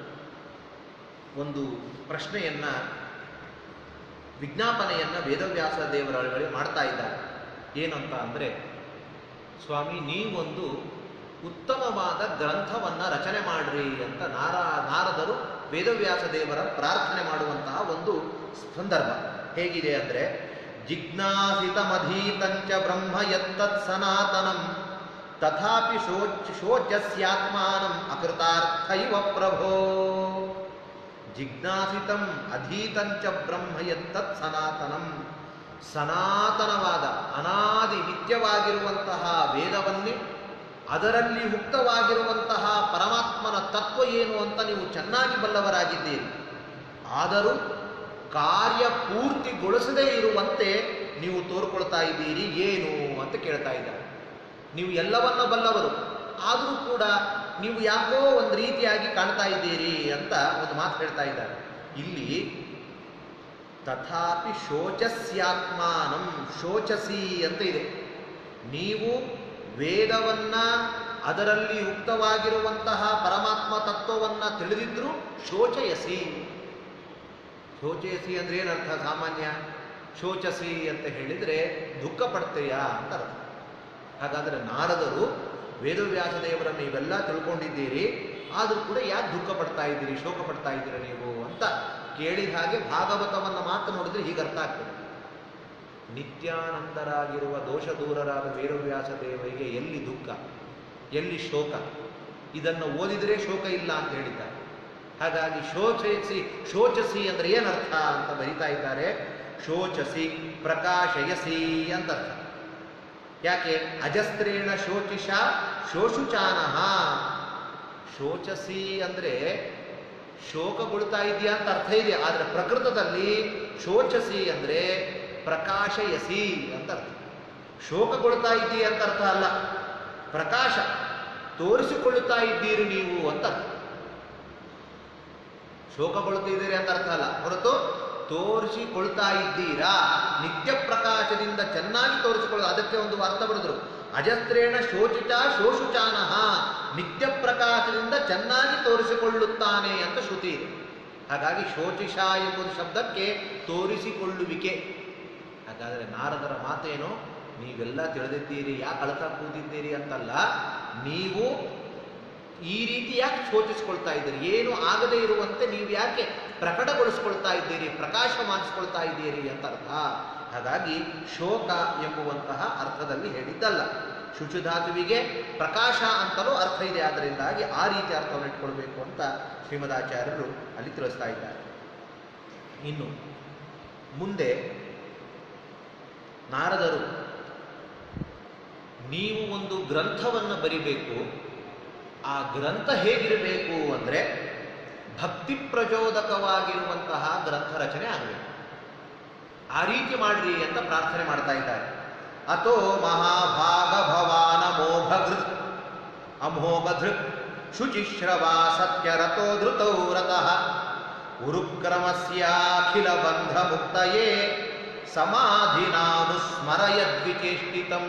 ಒಂದು ಪ್ರಶ್ನೆಯನ್ನ ವಿಜ್ಞಾಪನೆಯನ್ನ ವೇದವ್ಯಾಸ ದೇವರ ಬಳಿ ಮಾಡ್ತಾ ಇದ್ದಾರೆ ಏನಂತ ಅಂದರೆ ಸ್ವಾಮಿ ನೀವೊಂದು ಉತ್ತಮವಾದ ಗ್ರಂಥವನ್ನ ರಚನೆ ಮಾಡ್ರಿ ಅಂತ ನಾರ ನಾರದರು ವೇದವ್ಯಾಸ ದೇವರ ಪ್ರಾರ್ಥನೆ ಮಾಡುವಂತಹ ಒಂದು ಸಂದರ್ಭ ಹೇಗಿದೆ ಅಂದರೆ ಜಿಜ್ಞಾಸಿತಮಧೀತಂಚ ಬ್ರಹ್ಮ ಯತ್ತತ್ ಸನಾತನಂ ತಥಾಪಿ ಶೋಚ ಶೋಚಸ್ಯಾತ್ಮಾನಂ ಅಕೃತಾರ್ಥೈವ ಪ್ರಭೋ ಜಿಜ್ಞಾಸಿತಂ ಅಧೀತಂಚ ಬ್ರಹ್ಮ ಯತ್ತತ್ ಸನಾತನಂ ಸನಾತನವಾದ ಅನಾದಿ ನಿತ್ಯವಾಗಿರುವಂತಹ ವೇದವನ್ನೇ ಅದರಲ್ಲಿ ಮುಕ್ತವಾಗಿರುವಂತಹ ಪರಮಾತ್ಮನ ತತ್ವ ಏನು ಅಂತ ನೀವು ಚೆನ್ನಾಗಿ ಬಲ್ಲವರಾಗಿದ್ದೀರಿ ಆದರೂ ಕಾರ್ಯ ಪೂರ್ತಿಗೊಳಿಸದೇ ಇರುವಂತೆ ನೀವು ತೋರ್ಕೊಳ್ತಾ ಇದ್ದೀರಿ ಏನು ಅಂತ ಕೇಳ್ತಾ ಇದ್ದಾರೆ ನೀವು ಎಲ್ಲವನ್ನ ಬಲ್ಲವರು ಆದರೂ ಕೂಡ ನೀವು ಯಾಕೋ ಒಂದು ರೀತಿಯಾಗಿ ಕಾಣ್ತಾ ಇದ್ದೀರಿ ಅಂತ ಒಂದು ಮಾತು ಹೇಳ್ತಾ ಇದ್ದಾರೆ ಇಲ್ಲಿ ತಥಾಪಿ ಶೋಚಸ್ಯಾತ್ಮಾನಂ ಶೋಚಸಿ ಅಂತ ಇದೆ ನೀವು ವೇದವನ್ನ ಅದರಲ್ಲಿ ಯುಕ್ತವಾಗಿರುವಂತಹ ಪರಮಾತ್ಮ ತತ್ವವನ್ನ ತಿಳಿದಿದ್ರು ಶೋಚಯಸಿ ಶೋಚಯಸಿ ಅಂದ್ರೆ ಏನರ್ಥ ಸಾಮಾನ್ಯ ಶೋಚಸಿ ಅಂತ ಹೇಳಿದ್ರೆ ದುಃಖ ಪಡ್ತೀಯಾ ಅಂತ ಅರ್ಥ ಹಾಗಾದ್ರೆ ನಾರದರು ವೇದವ್ಯಾಸ ದೇವರನ್ನು ಇವೆಲ್ಲ ತಿಳ್ಕೊಂಡಿದ್ದೀರಿ ಆದರೂ ಕೂಡ ಯಾಕೆ ದುಃಖ ಪಡ್ತಾ ಇದ್ದೀರಿ ಶೋಕ ಪಡ್ತಾ ಇದ್ದೀರಾ ನೀವು ಅಂತ ಕೇಳಿದ ಹಾಗೆ ಭಾಗವತವನ್ನು ಮಾತು ನೋಡಿದ್ರೆ ಹೀಗೆ ಅರ್ಥ ಆಗ್ತದೆ ನಿತ್ಯಾನಂದರಾಗಿರುವ ದೋಷ ದೂರರಾದ ವೇದವ್ಯಾಸ ದೇವರಿಗೆ ಎಲ್ಲಿ ದುಃಖ ಎಲ್ಲಿ ಶೋಕ ಇದನ್ನು ಓದಿದರೆ ಶೋಕ ಇಲ್ಲ ಅಂತ ಹೇಳಿದ್ದಾರೆ ಹಾಗಾಗಿ ಶೋಚಿಸಿ ಶೋಚಸಿ ಅಂದ್ರೆ ಏನರ್ಥ ಅಂತ ಬರಿತಾ ಇದ್ದಾರೆ ಶೋಚಸಿ ಪ್ರಕಾಶಯಸಿ ಅಂತ ಅರ್ಥ ಯಾಕೆ ಅಜಸ್ತ್ರೇಣ ಶೋಚಿಷ ಶೋಷುಚಾನಃ ಶೋಚಸಿ ಅಂದ್ರೆ ಶೋಕಗೊಳ್ತಾ ಇದೆಯಾ ಅಂತ ಅರ್ಥ ಇದೆ ಆದರೆ ಪ್ರಕೃತದಲ್ಲಿ ಶೋಚಸಿ ಅಂದ್ರೆ ಪ್ರಕಾಶಯಸಿ ಅಂತ ಅರ್ಥ ಶೋಕಗೊಳ್ತಾ ಇದ್ದೀಯ ಅಂತ ಅರ್ಥ ಅಲ್ಲ ಪ್ರಕಾಶ ತೋರಿಸಿಕೊಳ್ಳುತ್ತಾ ಇದ್ದೀರಿ ನೀವು ಅಂತ ಅರ್ಥ ಶೋಕಗೊಳ್ತಿದ್ದೀರಿ ಅಂತ ಅರ್ಥ ಅಲ್ಲ ಹೊರತು ತೋರಿಸಿಕೊಳ್ತಾ ಇದ್ದೀರಾ ನಿತ್ಯ ಪ್ರಕಾಶದಿಂದ ಚೆನ್ನಾಗಿ ತೋರಿಸಿಕೊಳ್ಳೋದು ಅದಕ್ಕೆ ಒಂದು ಅರ್ಥ ಬರೆದ್ರು ಅಜಸ್ತ್ರೇಣ ಶೋಚಿತ ಶೋಷುಚಾನಃ ನಿತ್ಯ ಪ್ರಕಾಶದಿಂದ ಚೆನ್ನಾಗಿ ತೋರಿಸಿಕೊಳ್ಳುತ್ತಾನೆ ಅಂತ ಶ್ರುತಿ ಇದೆ ಹಾಗಾಗಿ ಶೋಚಿಷ ಎಂಬುದು ಶಬ್ದಕ್ಕೆ ತೋರಿಸಿಕೊಳ್ಳುವಿಕೆ ಹಾಗಾದರೆ ನಾರದರ ಮಾತೇನು ನೀವೆಲ್ಲ ತಿಳಿದಿದ್ದೀರಿ ಯಾಕೆ ಅಳತಾ ಕೂತಿದ್ದೀರಿ ಅಂತಲ್ಲ ನೀವು ಈ ರೀತಿ ಯಾಕೆ ಶೋಚಿಸ್ಕೊಳ್ತಾ ಇದ್ದೀರಿ ಏನು ಆಗದೇ ಇರುವಂತೆ ನೀವು ಯಾಕೆ ಪ್ರಕಟಗೊಳಿಸ್ಕೊಳ್ತಾ ಇದ್ದೀರಿ ಪ್ರಕಾಶ ಮಾಡಿಸ್ಕೊಳ್ತಾ ಇದ್ದೀರಿ ಅಂತ ಅರ್ಥ ಹಾಗಾಗಿ ಶೋಕ ಎಂಬುವಂತಹ ಅರ್ಥದಲ್ಲಿ ಹೇಳಿದ್ದಲ್ಲ ಶುಚುಧಾತುವಿಗೆ ಪ್ರಕಾಶ ಅಂತಲೂ ಅರ್ಥ ಇದೆ ಆದ್ದರಿಂದಾಗಿ ಆ ರೀತಿ ಅರ್ಥವನ್ನು ಇಟ್ಕೊಳ್ಬೇಕು ಅಂತ ಶ್ರೀಮದಾಚಾರ್ಯರು ಅಲ್ಲಿ ತಿಳಿಸ್ತಾ ಇದ್ದಾರೆ ಇನ್ನು ಮುಂದೆ ನಾರದರು ನೀವು ಒಂದು ಗ್ರಂಥವನ್ನು ಬರಿಬೇಕು ಆ ಗ್ರಂಥ ಹೇಗಿರಬೇಕು ಅಂದರೆ ಭಕ್ತಿ ಪ್ರಚೋದಕವಾಗಿರುವಂತಹ ಗ್ರಂಥ ರಚನೆ ಆಗಬೇಕು ಆ ರೀತಿ ಮಾಡ್ರಿ ಅಂತ ಪ್ರಾರ್ಥನೆ ಮಾಡ್ತಾ ಇದ್ದಾರೆ ಅಥೋ ಮಹಾಭಾಗ ಭವಾನ ಮೋಘೃತ್ ಅಮೋಘಧೃತ್ ಶುಚಿಶ್ರವಾ ಸತ್ಯರಥೋ ಧೃತೌ ರತಃ ಉರುಕ್ರಮಸ್ಯಾಖಿಲ ಬಂಧ ಮುಕ್ತಯೇ ಸಮಾಧಿನಾನುಸ್ಮರಯದ್ವಿಚೇಷ್ಟಿತಂ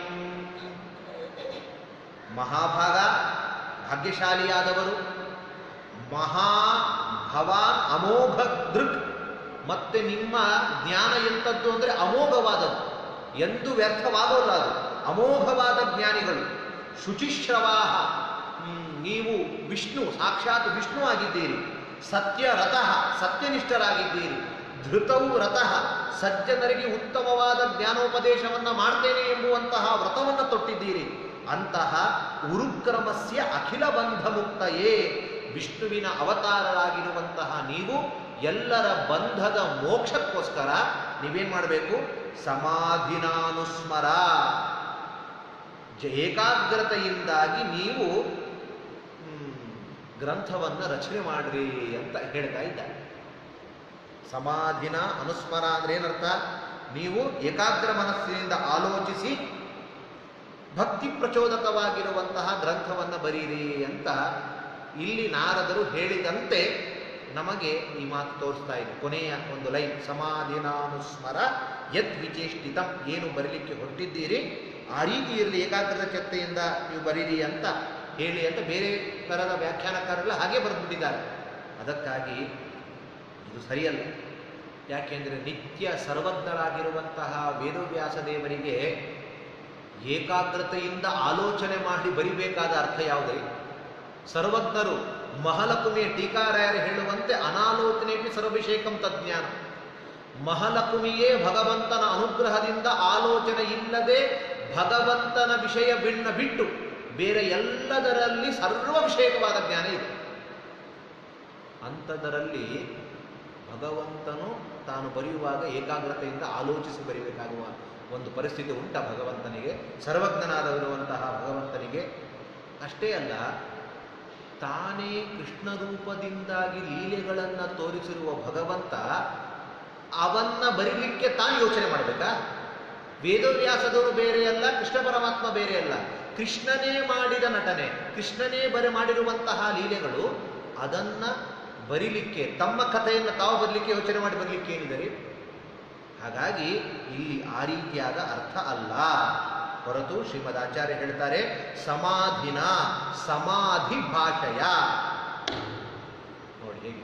ಮಹಾಭಾಗ ಭಾಗ್ಯಶಾಲಿಯಾದವರು ಮಹಾ ಭವಾನ್ ಅಮೋಘ ದೃಕ್ ಮತ್ತೆ ನಿಮ್ಮ ಜ್ಞಾನ ಎಂಥದ್ದು ಅಂದರೆ ಅಮೋಘವಾದದ್ದು ಎಂದು ವ್ಯರ್ಥವಾಗೋಲ್ಲ ಅದು ಅಮೋಘವಾದ ಜ್ಞಾನಿಗಳು ಶುಚಿಶ್ರವಾಹ ಹ್ಮ್, ನೀವು ವಿಷ್ಣು ಸಾಕ್ಷಾತ್ ವಿಷ್ಣು ಆಗಿದ್ದೀರಿ ಸತ್ಯ ರಥಃ ಸತ್ಯನಿಷ್ಠರಾಗಿದ್ದೀರಿ ಧೃತೌ ರಥಃ ಸಜ್ಜನರಿಗೆ ಉತ್ತಮವಾದ ಜ್ಞಾನೋಪದೇಶವನ್ನು ಮಾಡ್ತೇನೆ ಎಂಬುವಂತಹ ವ್ರತವನ್ನು ತೊಟ್ಟಿದ್ದೀರಿ ಅಂತಹ ಉರುಕ್ರಮಸ್ಯ ಅಖಿಲ ಬಂಧ ಮುಕ್ತಯೇ ವಿಷ್ಣುವಿನ ಅವತಾರರಾಗಿರುವಂತಹ ನೀವು ಎಲ್ಲರ ಬಂಧದ ಮೋಕ್ಷಕ್ಕೋಸ್ಕರ ನೀವೇನ್ ಮಾಡಬೇಕು ಸಮಾಧಿನಾನುಸ್ಮರ ಜ- ಏಕಾಗ್ರತೆಯಿಂದಾಗಿ ನೀವು ಹ್ಮ್, ಗ್ರಂಥವನ್ನ ರಚನೆ ಮಾಡ್ರಿ ಅಂತ ಹೇಳ್ತಾ ಇದ್ದಾರೆ ಸಮಾಧಿನ ಅನುಸ್ಮರ ಅಂದ್ರೆ ಏನರ್ಥ ನೀವು ಏಕಾಗ್ರ ಮನಸ್ಸಿನಿಂದ ಆಲೋಚಿಸಿ ಭಕ್ತಿ ಪ್ರಚೋದಕವಾಗಿರುವಂತಹ ಗ್ರಂಥವನ್ನು ಬರೀರಿ ಅಂತ ಇಲ್ಲಿ ನಾರದರು ಹೇಳಿದಂತೆ ನಮಗೆ ಈ ಮಾತು ತೋರಿಸ್ತಾ ಇದೆ ಕೊನೆಯ ಒಂದು ಲೈನ್ ಸಮಾಧಿನಾನುಸ್ಮರ ಯದ್ ವಿಚೇಷ್ಟಿತಂ ಏನು ಬರೀಲಿಕ್ಕೆ ಹೊರಟಿದ್ದೀರಿ ಆ ರೀತಿ ಇರಲಿ ಏಕಾಗ್ರದ ಚತ್ತೆಯಿಂದ ನೀವು ಬರೀರಿ ಅಂತ ಹೇಳಿ ಅಂತ ಬೇರೆ ಥರದ ವ್ಯಾಖ್ಯಾನಕಾರರೆಲ್ಲ ಹಾಗೆ ಬರೆದ್ಬಿಟ್ಟಿದ್ದಾರೆ ಅದಕ್ಕಾಗಿ ಇದು ಸರಿಯಲ್ಲ ಯಾಕೆಂದರೆ ನಿತ್ಯ ಸರ್ವಜ್ಞರಾಗಿರುವಂತಹ ವೇದವ್ಯಾಸ ದೇವರಿಗೆ ಏಕಾಗ್ರತೆಯಿಂದ ಆಲೋಚನೆ ಮಾಡಿ ಬರಿಬೇಕಾದ ಅರ್ಥ ಯಾವುದೇ ಸರ್ವಜ್ಞರು ಮಹಲಕುಮೆ ಟೀಕಾರಾಯರು ಹೇಳುವಂತೆ ಅನಾಲೋಚನೆಗೆ ಸರ್ವಭಿಷೇಕಂ ತಜ್ಞಾನ ಮಹಲಕುಮಿಯೇ ಭಗವಂತನ ಅನುಗ್ರಹದಿಂದ ಆಲೋಚನೆ ಇಲ್ಲದೆ ಭಗವಂತನ ವಿಷಯ ಬಿಣ್ಣ ಬಿಟ್ಟು ಬೇರೆ ಎಲ್ಲದರಲ್ಲಿ ಸರ್ವಭಿಷೇಕವಾದ ಜ್ಞಾನ ಇದೆ ಅಂಥದರಲ್ಲಿ ಭಗವಂತನು ತಾನು ಬರೆಯುವಾಗ ಏಕಾಗ್ರತೆಯಿಂದ ಆಲೋಚಿಸಿ ಬರೀಬೇಕಾಗುವ ಒಂದು ಪರಿಸ್ಥಿತಿ ಉಂಟ ಭಗವಂತನಿಗೆ ಸರ್ವಜ್ಞನಾದವಿರುವಂತಹ ಭಗವಂತನಿಗೆ ಅಷ್ಟೇ ಅಲ್ಲ ತಾನೇ ಕೃಷ್ಣ ರೂಪದಿಂದಾಗಿ ಲೀಲೆಗಳನ್ನು ತೋರಿಸಿರುವ ಭಗವಂತ ಅವನ್ನ ಬರೀಲಿಕ್ಕೆ ತಾನು ಯೋಚನೆ ಮಾಡಬೇಕಾ ವೇದವ್ಯಾಸದವರು ಬೇರೆ ಅಲ್ಲ ಕೃಷ್ಣ ಪರಮಾತ್ಮ ಬೇರೆ ಅಲ್ಲ ಕೃಷ್ಣನೇ ಮಾಡಿದ ನಟನೆ ಕೃಷ್ಣನೇ ಬರೆ ಮಾಡಿರುವಂತಹ ಲೀಲೆಗಳು ಅದನ್ನ ಬರಿಲಿಕ್ಕೆ ತಮ್ಮ ಕಥೆಯನ್ನು ತಾವು ಬರಲಿಕ್ಕೆ ಯೋಚನೆ ಮಾಡಿ ಬರಲಿಕ್ಕೆ ಏನಿದೆ ಹಾಗಾಗಿ ಇಲ್ಲಿ ಆ ರೀತಿಯಾದ ಅರ್ಥ ಅಲ್ಲ ಹೊರತು ಶ್ರೀಮದ್ ಆಚಾರ್ಯ ಹೇಳ್ತಾರೆ ಸಮಾಧಿನ ಸಮಾಧಿ ಭಾಷೆಯ ನೋಡಿ ಹೇಗೆ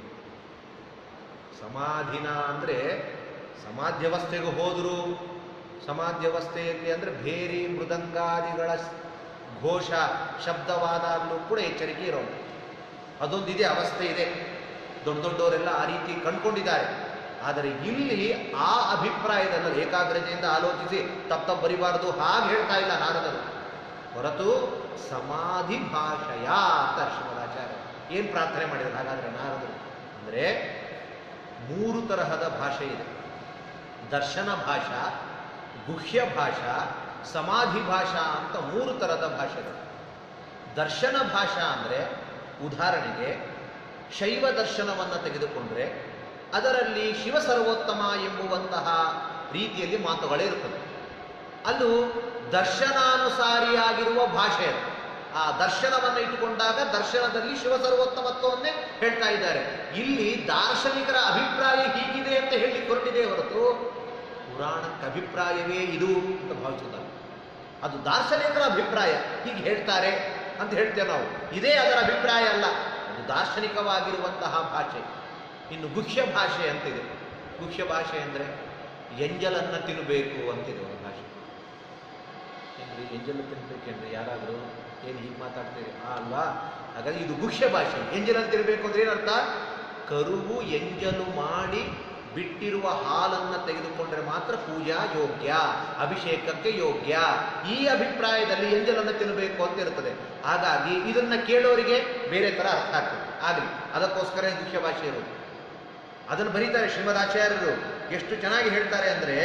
ಸಮಾಧಿನ ಅಂದರೆ ಸಮಾಧ್ಯವಸ್ಥೆಗೆ ಹೋದರು ಸಮಾಧ್ಯವಸ್ಥೆಯಲ್ಲಿ ಅಂದರೆ ಭೇರಿ ಮೃದಂಗಾದಿಗಳ ಘೋಷ ಶಬ್ದವಾದಾಗಲೂ ಕೂಡ ಎಚ್ಚರಿಕೆ ಇರೋದು ಅದೊಂದಿದೆ ಅವಸ್ಥೆ ಇದೆ ದೊಡ್ಡ ದೊಡ್ಡವರೆಲ್ಲ ಆ ರೀತಿ ಕಂಡುಕೊಂಡಿದ್ದಾರೆ ಆದರೆ ಇಲ್ಲಿ ಆ ಅಭಿಪ್ರಾಯದಲ್ಲ ಏಕಾಗ್ರತೆಯಿಂದ ಆಲೋಚಿಸಿ ತಪ್ಪ ತಪ್ಪು ಬರಿಬಾರದು ಹಾಗೆ ಹೇಳ್ತಾ ಇಲ್ಲ ನಾರದರು ಹೊರತು ಸಮಾಧಿ ಭಾಷೆಯ ಅಂತ ಶ್ರೀಮದಾಚಾರ್ಯ ಏನು ಪ್ರಾರ್ಥನೆ ಮಾಡಿದ್ರು ಹಾಗಾದ್ರೆ ನಾರದರು ಅಂದರೆ ಮೂರು ತರಹದ ಭಾಷೆ ಇದೆ ದರ್ಶನ ಭಾಷಾ ಗುಹ್ಯ ಭಾಷಾ ಸಮಾಧಿ ಭಾಷಾ ಅಂತ ಮೂರು ಥರದ ಭಾಷೆ ಇದೆ ದರ್ಶನ ಭಾಷಾ ಅಂದರೆ ಉದಾಹರಣೆಗೆ ಶೈವ ದರ್ಶನವನ್ನು ತೆಗೆದುಕೊಂಡ್ರೆ ಅದರಲ್ಲಿ ಶಿವ ಸರ್ವೋತ್ತಮ ಎಂಬುವಂತಹ ರೀತಿಯಲ್ಲಿ ಮಾತುಗಳೇ ಇರುತ್ತದೆ ಅದು ದರ್ಶನಾನುಸಾರಿಯಾಗಿರುವ ಭಾಷೆ ಅದು. ಆ ದರ್ಶನವನ್ನು ಇಟ್ಟುಕೊಂಡಾಗ ದರ್ಶನದಲ್ಲಿ ಶಿವ ಸರ್ವೋತ್ತಮತ್ವವನ್ನೇ ಹೇಳ್ತಾ ಇದ್ದಾರೆ ಇಲ್ಲಿ ದಾರ್ಶನಿಕರ ಅಭಿಪ್ರಾಯ ಹೀಗಿದೆ ಅಂತ ಹೇಳಿ ಹೊರಟಿದೆ ಹೊರತು ಪುರಾಣಕ್ಕೆ ಅಭಿಪ್ರಾಯವೇ ಇದು ಅಂತ ಭಾವಿಸುತ್ತಾರೆ ಅದು ದಾರ್ಶನಿಕರ ಅಭಿಪ್ರಾಯ ಹೀಗೆ ಹೇಳ್ತಾರೆ ಅಂತ ಹೇಳ್ತೇವೆ ನಾವು ಇದೇ ಅದರ ಅಭಿಪ್ರಾಯ ಅಲ್ಲ ಅದು ದಾರ್ಶನಿಕವಾಗಿರುವಂತಹ ಭಾಷೆ ಇನ್ನು ಗುಹ್ಯ ಭಾಷೆ ಅಂತಿದೆ ಗುಹ್ಯ ಭಾಷೆ ಅಂದರೆ ಎಂಜಲನ್ನು ತಿನ್ನಬೇಕು ಅಂತಿದೆ ಒಂದು ಭಾಷೆ ಏನ್ರಿ ಎಂಜಲು ತಿನ್ಬೇಕೇನ್ರಿ ಯಾರಾದರೂ ಏನು ಹೀಗೆ ಮಾತಾಡ್ತೀರಿ ಆ ಅಲ್ವಾ ಹಾಗಾಗಿ ಇದು ಗುಹ್ಯ ಭಾಷೆ ಎಂಜಲನ್ನು ತಿನ್ನಬೇಕು ಅಂದ್ರೆ ಏನರ್ಥ ಕರುವು ಎಂಜಲು ಮಾಡಿ ಬಿಟ್ಟಿರುವ ಹಾಲನ್ನು ತೆಗೆದುಕೊಂಡ್ರೆ ಮಾತ್ರ ಪೂಜಾ ಯೋಗ್ಯ ಅಭಿಷೇಕಕ್ಕೆ ಯೋಗ್ಯ ಈ ಅಭಿಪ್ರಾಯದಲ್ಲಿ ಎಂಜಲನ್ನು ತಿನ್ನಬೇಕು ಅಂತ ಇರ್ತದೆ ಹಾಗಾಗಿ ಇದನ್ನ ಕೇಳೋರಿಗೆ ಬೇರೆ ತರ ಅರ್ಥ ಆಗ್ತದೆ ಆಗಲಿ ಅದಕ್ಕೋಸ್ಕರ ಗುಹ್ಯ ಭಾಷೆ ಇರೋದು ಅದನ್ನು ಬರೀತಾರೆ ಶ್ರೀಮದಾಚಾರ್ಯರು ಎಷ್ಟು ಚೆನ್ನಾಗಿ ಹೇಳ್ತಾರೆ ಅಂದ್ರೆ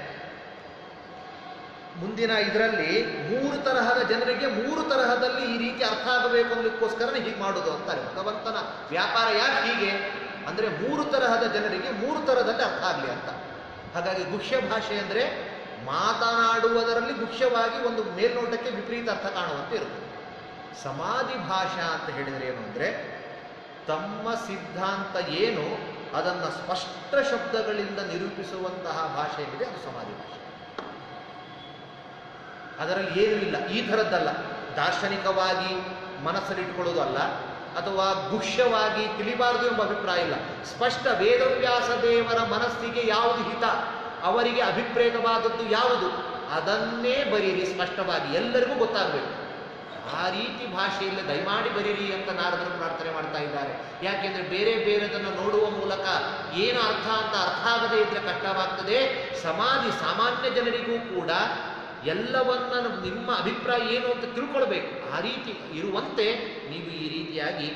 ಮುಂದಿನ ಇದರಲ್ಲಿ ಮೂರು ತರಹದ ಜನರಿಗೆ ಮೂರು ತರಹದಲ್ಲಿ ಈ ರೀತಿ ಅರ್ಥ ಆಗಬೇಕು ಅನ್ನೋದಕ್ಕೋಸ್ಕರನೇ ಹೀಗೆ ಮಾಡೋದು ಅಂತಾರೆ ಭಗವಂತನ ವ್ಯಾಪಾರ ಯಾಕೆ ಹೀಗೆ ಅಂದ್ರೆ ಮೂರು ತರಹದ ಜನರಿಗೆ ಮೂರು ತರದಲ್ಲಿ ಅರ್ಥ ಆಗಲಿ ಅಂತ ಹಾಗಾಗಿ ಗುಹ್ಯ ಭಾಷೆ ಅಂದ್ರೆ ಮಾತನಾಡುವುದರಲ್ಲಿ ಗುಹ್ಯವಾಗಿ ಒಂದು ಮೇಲ್ನೋಟಕ್ಕೆ ವಿಪರೀತ ಅರ್ಥ ಕಾಣುವಂತೆ ಇರುತ್ತದೆ ಸಮಾಧಿ ಭಾಷಾ ಅಂತ ಹೇಳಿದರೆ ಏನು ಅಂದ್ರೆ ತಮ್ಮ ಸಿದ್ಧಾಂತ ಏನು ಅದನ್ನು ಸ್ಪಷ್ಟ ಶಬ್ದಗಳಿಂದ ನಿರೂಪಿಸುವಂತಹ ಭಾಷೆ ಏನಿದೆ ಅದು ಸಮಾಧಿ ಭಾಷೆ ಅದರಲ್ಲಿ ಏನೂ ಇಲ್ಲ ಈ ಥರದ್ದಲ್ಲ ದಾರ್ಶನಿಕವಾಗಿ ಮನಸ್ಸಲ್ಲಿಟ್ಕೊಳ್ಳೋದು ಅಲ್ಲ ಅಥವಾ ಗುಹ್ಯವಾಗಿ ತಿಳಿಬಾರದು ಎಂಬ ಅಭಿಪ್ರಾಯ ಇಲ್ಲ ಸ್ಪಷ್ಟ ವೇದವ್ಯಾಸ ದೇವರ ಮನಸ್ಸಿಗೆ ಯಾವುದು ಹಿತ ಅವರಿಗೆ ಅಭಿಪ್ರೇತವಾದದ್ದು ಯಾವುದು ಅದನ್ನೇ ಬರೀರಿ ಸ್ಪಷ್ಟವಾಗಿ ಎಲ್ಲರಿಗೂ ಗೊತ್ತಾಗಬೇಕು ಆ ರೀತಿ ಭಾಷೆಯಲ್ಲಿ ದಯಮಾಡಿ ಬರೀರಿ ಅಂತ ನಾರದರು ಪ್ರಾರ್ಥನೆ ಮಾಡ್ತಾ ಇದ್ದಾರೆ ಯಾಕೆಂದ್ರೆ ಬೇರೆ ಬೇರೆದನ್ನು ನೋಡುವ ಮೂಲಕ ಏನು ಅರ್ಥ ಅಂತ ಅರ್ಥ ಆಗದೇ ಇದ್ರೆ ಕಷ್ಟವಾಗ್ತದೆ ಸಮಾಧಿ ಸಾಮಾನ್ಯ ಜನರಿಗೂ ಕೂಡ ಎಲ್ಲವನ್ನ ನಿಮ್ಮ ಅಭಿಪ್ರಾಯ ಏನು ಅಂತ ತಿಳ್ಕೊಳ್ಬೇಕು ಆ ರೀತಿ ಇರುವಂತೆ ನೀವು ಈ ರೀತಿಯಾಗಿ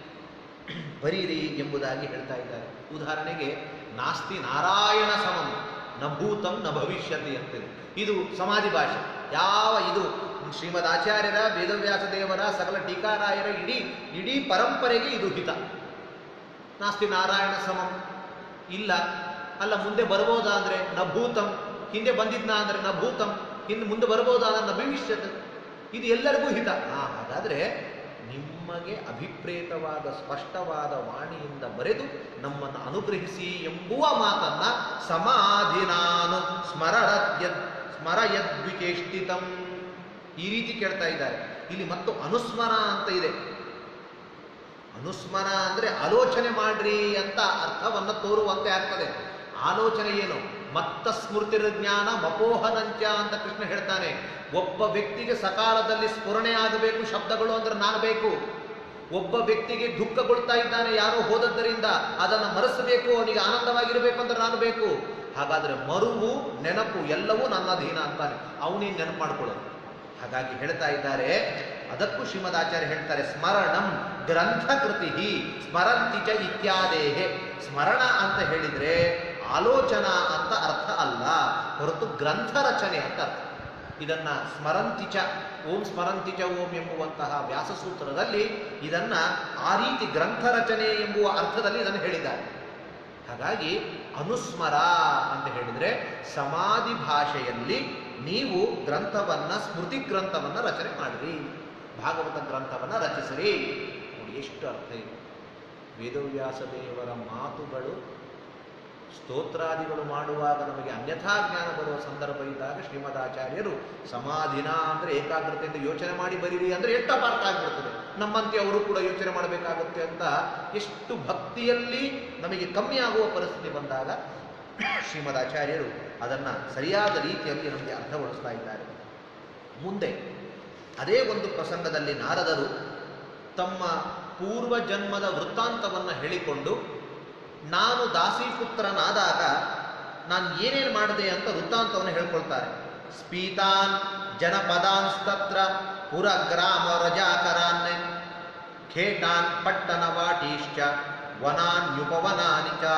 ಬರೀರಿ ಎಂಬುದಾಗಿ ಹೇಳ್ತಾ ಇದ್ದಾರೆ ಉದಾಹರಣೆಗೆ ನಾಸ್ತಿ ನಾರಾಯಣ ಸಮಂ ನ ಭೂತಂ ನ ಭವಿಷ್ಯತಿ ಅಂತಿದೆ ಇದು ಸಮಾಧಿ ಭಾಷೆ ಯಾವ ಇದು ಶ್ರೀಮದ್ ಆಚಾರ್ಯರ ವೇದವ್ಯಾಸ ದೇವರ ಸಕಲ ಟೀಕಾರಾಯರ ಇಡೀ ಇಡೀ ಪರಂಪರೆಗೆ ಇದು ಹಿತ ನಾಸ್ತಿ ನಾರಾಯಣ ಸಮಂ ಇಲ್ಲ ಅಲ್ಲ ಮುಂದೆ ಬರ್ಬೋದಾ ಅಂದ್ರೆ ನ ಭೂತಂ ಹಿಂದೆ ಬಂದಿದ್ನ ಅಂದ್ರೆ ನ ಭೂತಂ ಹಿಂದೆ ಮುಂದೆ ಬರ್ಬೋದಾ ಅಂದ್ರೆ ನ ಭವಿಷ್ಯತ್ ಇದು ಎಲ್ಲರಿಗೂ ಹಿತ ಹಾ ಹಾಗಾದ್ರೆ ನಿಮಗೆ ಅಭಿಪ್ರೇತವಾದ ಸ್ಪಷ್ಟವಾದ ವಾಣಿಯಿಂದ ಬರೆದು ನಮ್ಮನ್ನು ಅನುಗ್ರಹಿಸಿ ಎಂಬುವ ಮಾತನ್ನ ಸಮಾಧಿನಾನು ಸ್ಮರಯದ್ ಸ್ಮರಯದ್ವಿಚೇಷ್ಟಿತಂ ಈ ರೀತಿ ಕೇಳ್ತಾ ಇದ್ದಾರೆ ಇಲ್ಲಿ ಮತ್ತು ಅನುಸ್ಮರ ಅಂತ ಇದೆ ಅನುಸ್ಮರ ಅಂದ್ರೆ ಆಲೋಚನೆ ಮಾಡ್ರಿ ಅಂತ ಅರ್ಥವನ್ನ ತೋರುವಂತೆ ಆಗ್ತದೆ ಆಲೋಚನೆ ಏನು ಮತ್ತ ಸ್ಮೃತಿರ ಜ್ಞಾನ ಮಪೋಹನಂಚ ಅಂತ ಕೃಷ್ಣ ಹೇಳ್ತಾನೆ ಒಬ್ಬ ವ್ಯಕ್ತಿಗೆ ಸಕಾಲದಲ್ಲಿ ಸ್ಫುರಣೆ ಆಗಬೇಕು ಶಬ್ದಗಳು ಅಂದ್ರೆ ನಾನು ಬೇಕು ಒಬ್ಬ ವ್ಯಕ್ತಿಗೆ ದುಃಖಗೊಳ್ತಾ ಇದ್ದಾನೆ ಯಾರೋ ಹೋದದ್ದರಿಂದ ಅದನ್ನು ಮರೆಸಬೇಕು ಅವನಿಗೆ ಆನಂದವಾಗಿರಬೇಕು ಅಂದ್ರೆ ನಾನು ಬೇಕು ಹಾಗಾದ್ರೆ ಮರುವು ನೆನಪು ಎಲ್ಲವೂ ನನ್ನ ಅಧೀನ ಅಂತಾನೆ ಅವನೇ ನೆನಪು ಮಾಡ್ಕೊಳ್ಳೋದು ಹಾಗಾಗಿ ಹೇಳ್ತಾ ಇದ್ದಾರೆ ಅದಕ್ಕೂ ಶ್ರೀಮದಾಚಾರ್ಯ ಹೇಳ್ತಾರೆ ಸ್ಮರಣಂ ಗ್ರಂಥ ಕೃತಿ ಸ್ಮರಂತಿ ಚ ಇತ್ಯಾದೇಹೆ ಸ್ಮರಣ ಅಂತ ಹೇಳಿದ್ರೆ ಆಲೋಚನಾ ಅಂತ ಅರ್ಥ ಅಲ್ಲ ಹೊರತು ಗ್ರಂಥ ರಚನೆ ಅಂತ ಅರ್ಥ ಇದನ್ನ ಸ್ಮರಂತಿಚ ಓಂ ಸ್ಮರಂತಿಚ ಓಂ ಎಂಬುವಂತಹ ವ್ಯಾಸಸೂತ್ರದಲ್ಲಿ ಇದನ್ನ ಆ ರೀತಿ ಗ್ರಂಥ ರಚನೆ ಎಂಬುವ ಅರ್ಥದಲ್ಲಿ ಇದನ್ನು ಹೇಳಿದ್ದಾರೆ ಹಾಗಾಗಿ ಅನುಸ್ಮರ ಅಂತ ಹೇಳಿದ್ರೆ ಸಮಾಧಿ ಭಾಷೆಯಲ್ಲಿ ನೀವು ಗ್ರಂಥವನ್ನ ಸ್ಮೃತಿ ಗ್ರಂಥವನ್ನ ರಚನೆ ಮಾಡಿರಿ ಭಾಗವತ ಗ್ರಂಥವನ್ನ ರಚಿಸಿರಿ ನೋಡಿ ಎಷ್ಟು ಅರ್ಥ ಇದೆ ವೇದವ್ಯಾಸ ದೇವರ ಮಾತುಗಳು ಸ್ತೋತ್ರಾದಿಗಳು ಮಾಡುವಾಗ ನಮಗೆ ಅನ್ಯಥಾ ಜ್ಞಾನ ಬರುವ ಸಂದರ್ಭ ಇದ್ದಾಗ ಶ್ರೀಮದಾಚಾರ್ಯರು ಸಮಾಧಿನ ಅಂದ್ರೆ ಏಕಾಗ್ರತೆಯಿಂದ ಯೋಚನೆ ಮಾಡಿ ಬರೀರಿ ಅಂದ್ರೆ ಎಷ್ಟು ಅಪಾರ್ಥ ಆಗ್ಬಿಡ್ತದೆ ನಮ್ಮಂತೆ ಅವರು ಕೂಡ ಯೋಚನೆ ಮಾಡಬೇಕಾಗುತ್ತೆ ಅಂತ ಎಷ್ಟು ಭಕ್ತಿಯಲ್ಲಿ ನಮಗೆ ಕಮ್ಮಿ ಆಗುವ ಪರಿಸ್ಥಿತಿ ಬಂದಾಗ ಶ್ರೀಮದಾಚಾರ್ಯರು ಅದನ್ನ ಸರಿಯಾದ ರೀತಿಯಲ್ಲಿ ನಮಗೆ ಅರ್ಥಗೊಳಿಸ್ತಾ ಇದ್ದಾರೆ ಮುಂದೆ ಅದೇ ಒಂದು ಪ್ರಸಂಗದಲ್ಲಿ ನಾರದರು ತಮ್ಮ ಪೂರ್ವ ಜನ್ಮದ ವೃತ್ತಾಂತವನ್ನು ಹೇಳಿಕೊಂಡು ನಾನು ದಾಸಿಪುತ್ರನಾದಾಗ ನಾನು ಏನೇನು ಮಾಡಿದೆ ಅಂತ ವೃತ್ತಾಂತವನ್ನು ಹೇಳ್ಕೊಳ್ತಾರೆ ಸ್ಪೀತಾನ್ ಜನಪದಾಂಸ್ತತ್ರ ಪುರ ಗ್ರಾಮ ರಜಾಕರಾನ್ ಖೇಟಾನ್ ಪಟ್ಟಣ ವಾಟೀಶ್ಚ ವನಾನ್ಯುಪವನಾನಿ ಚ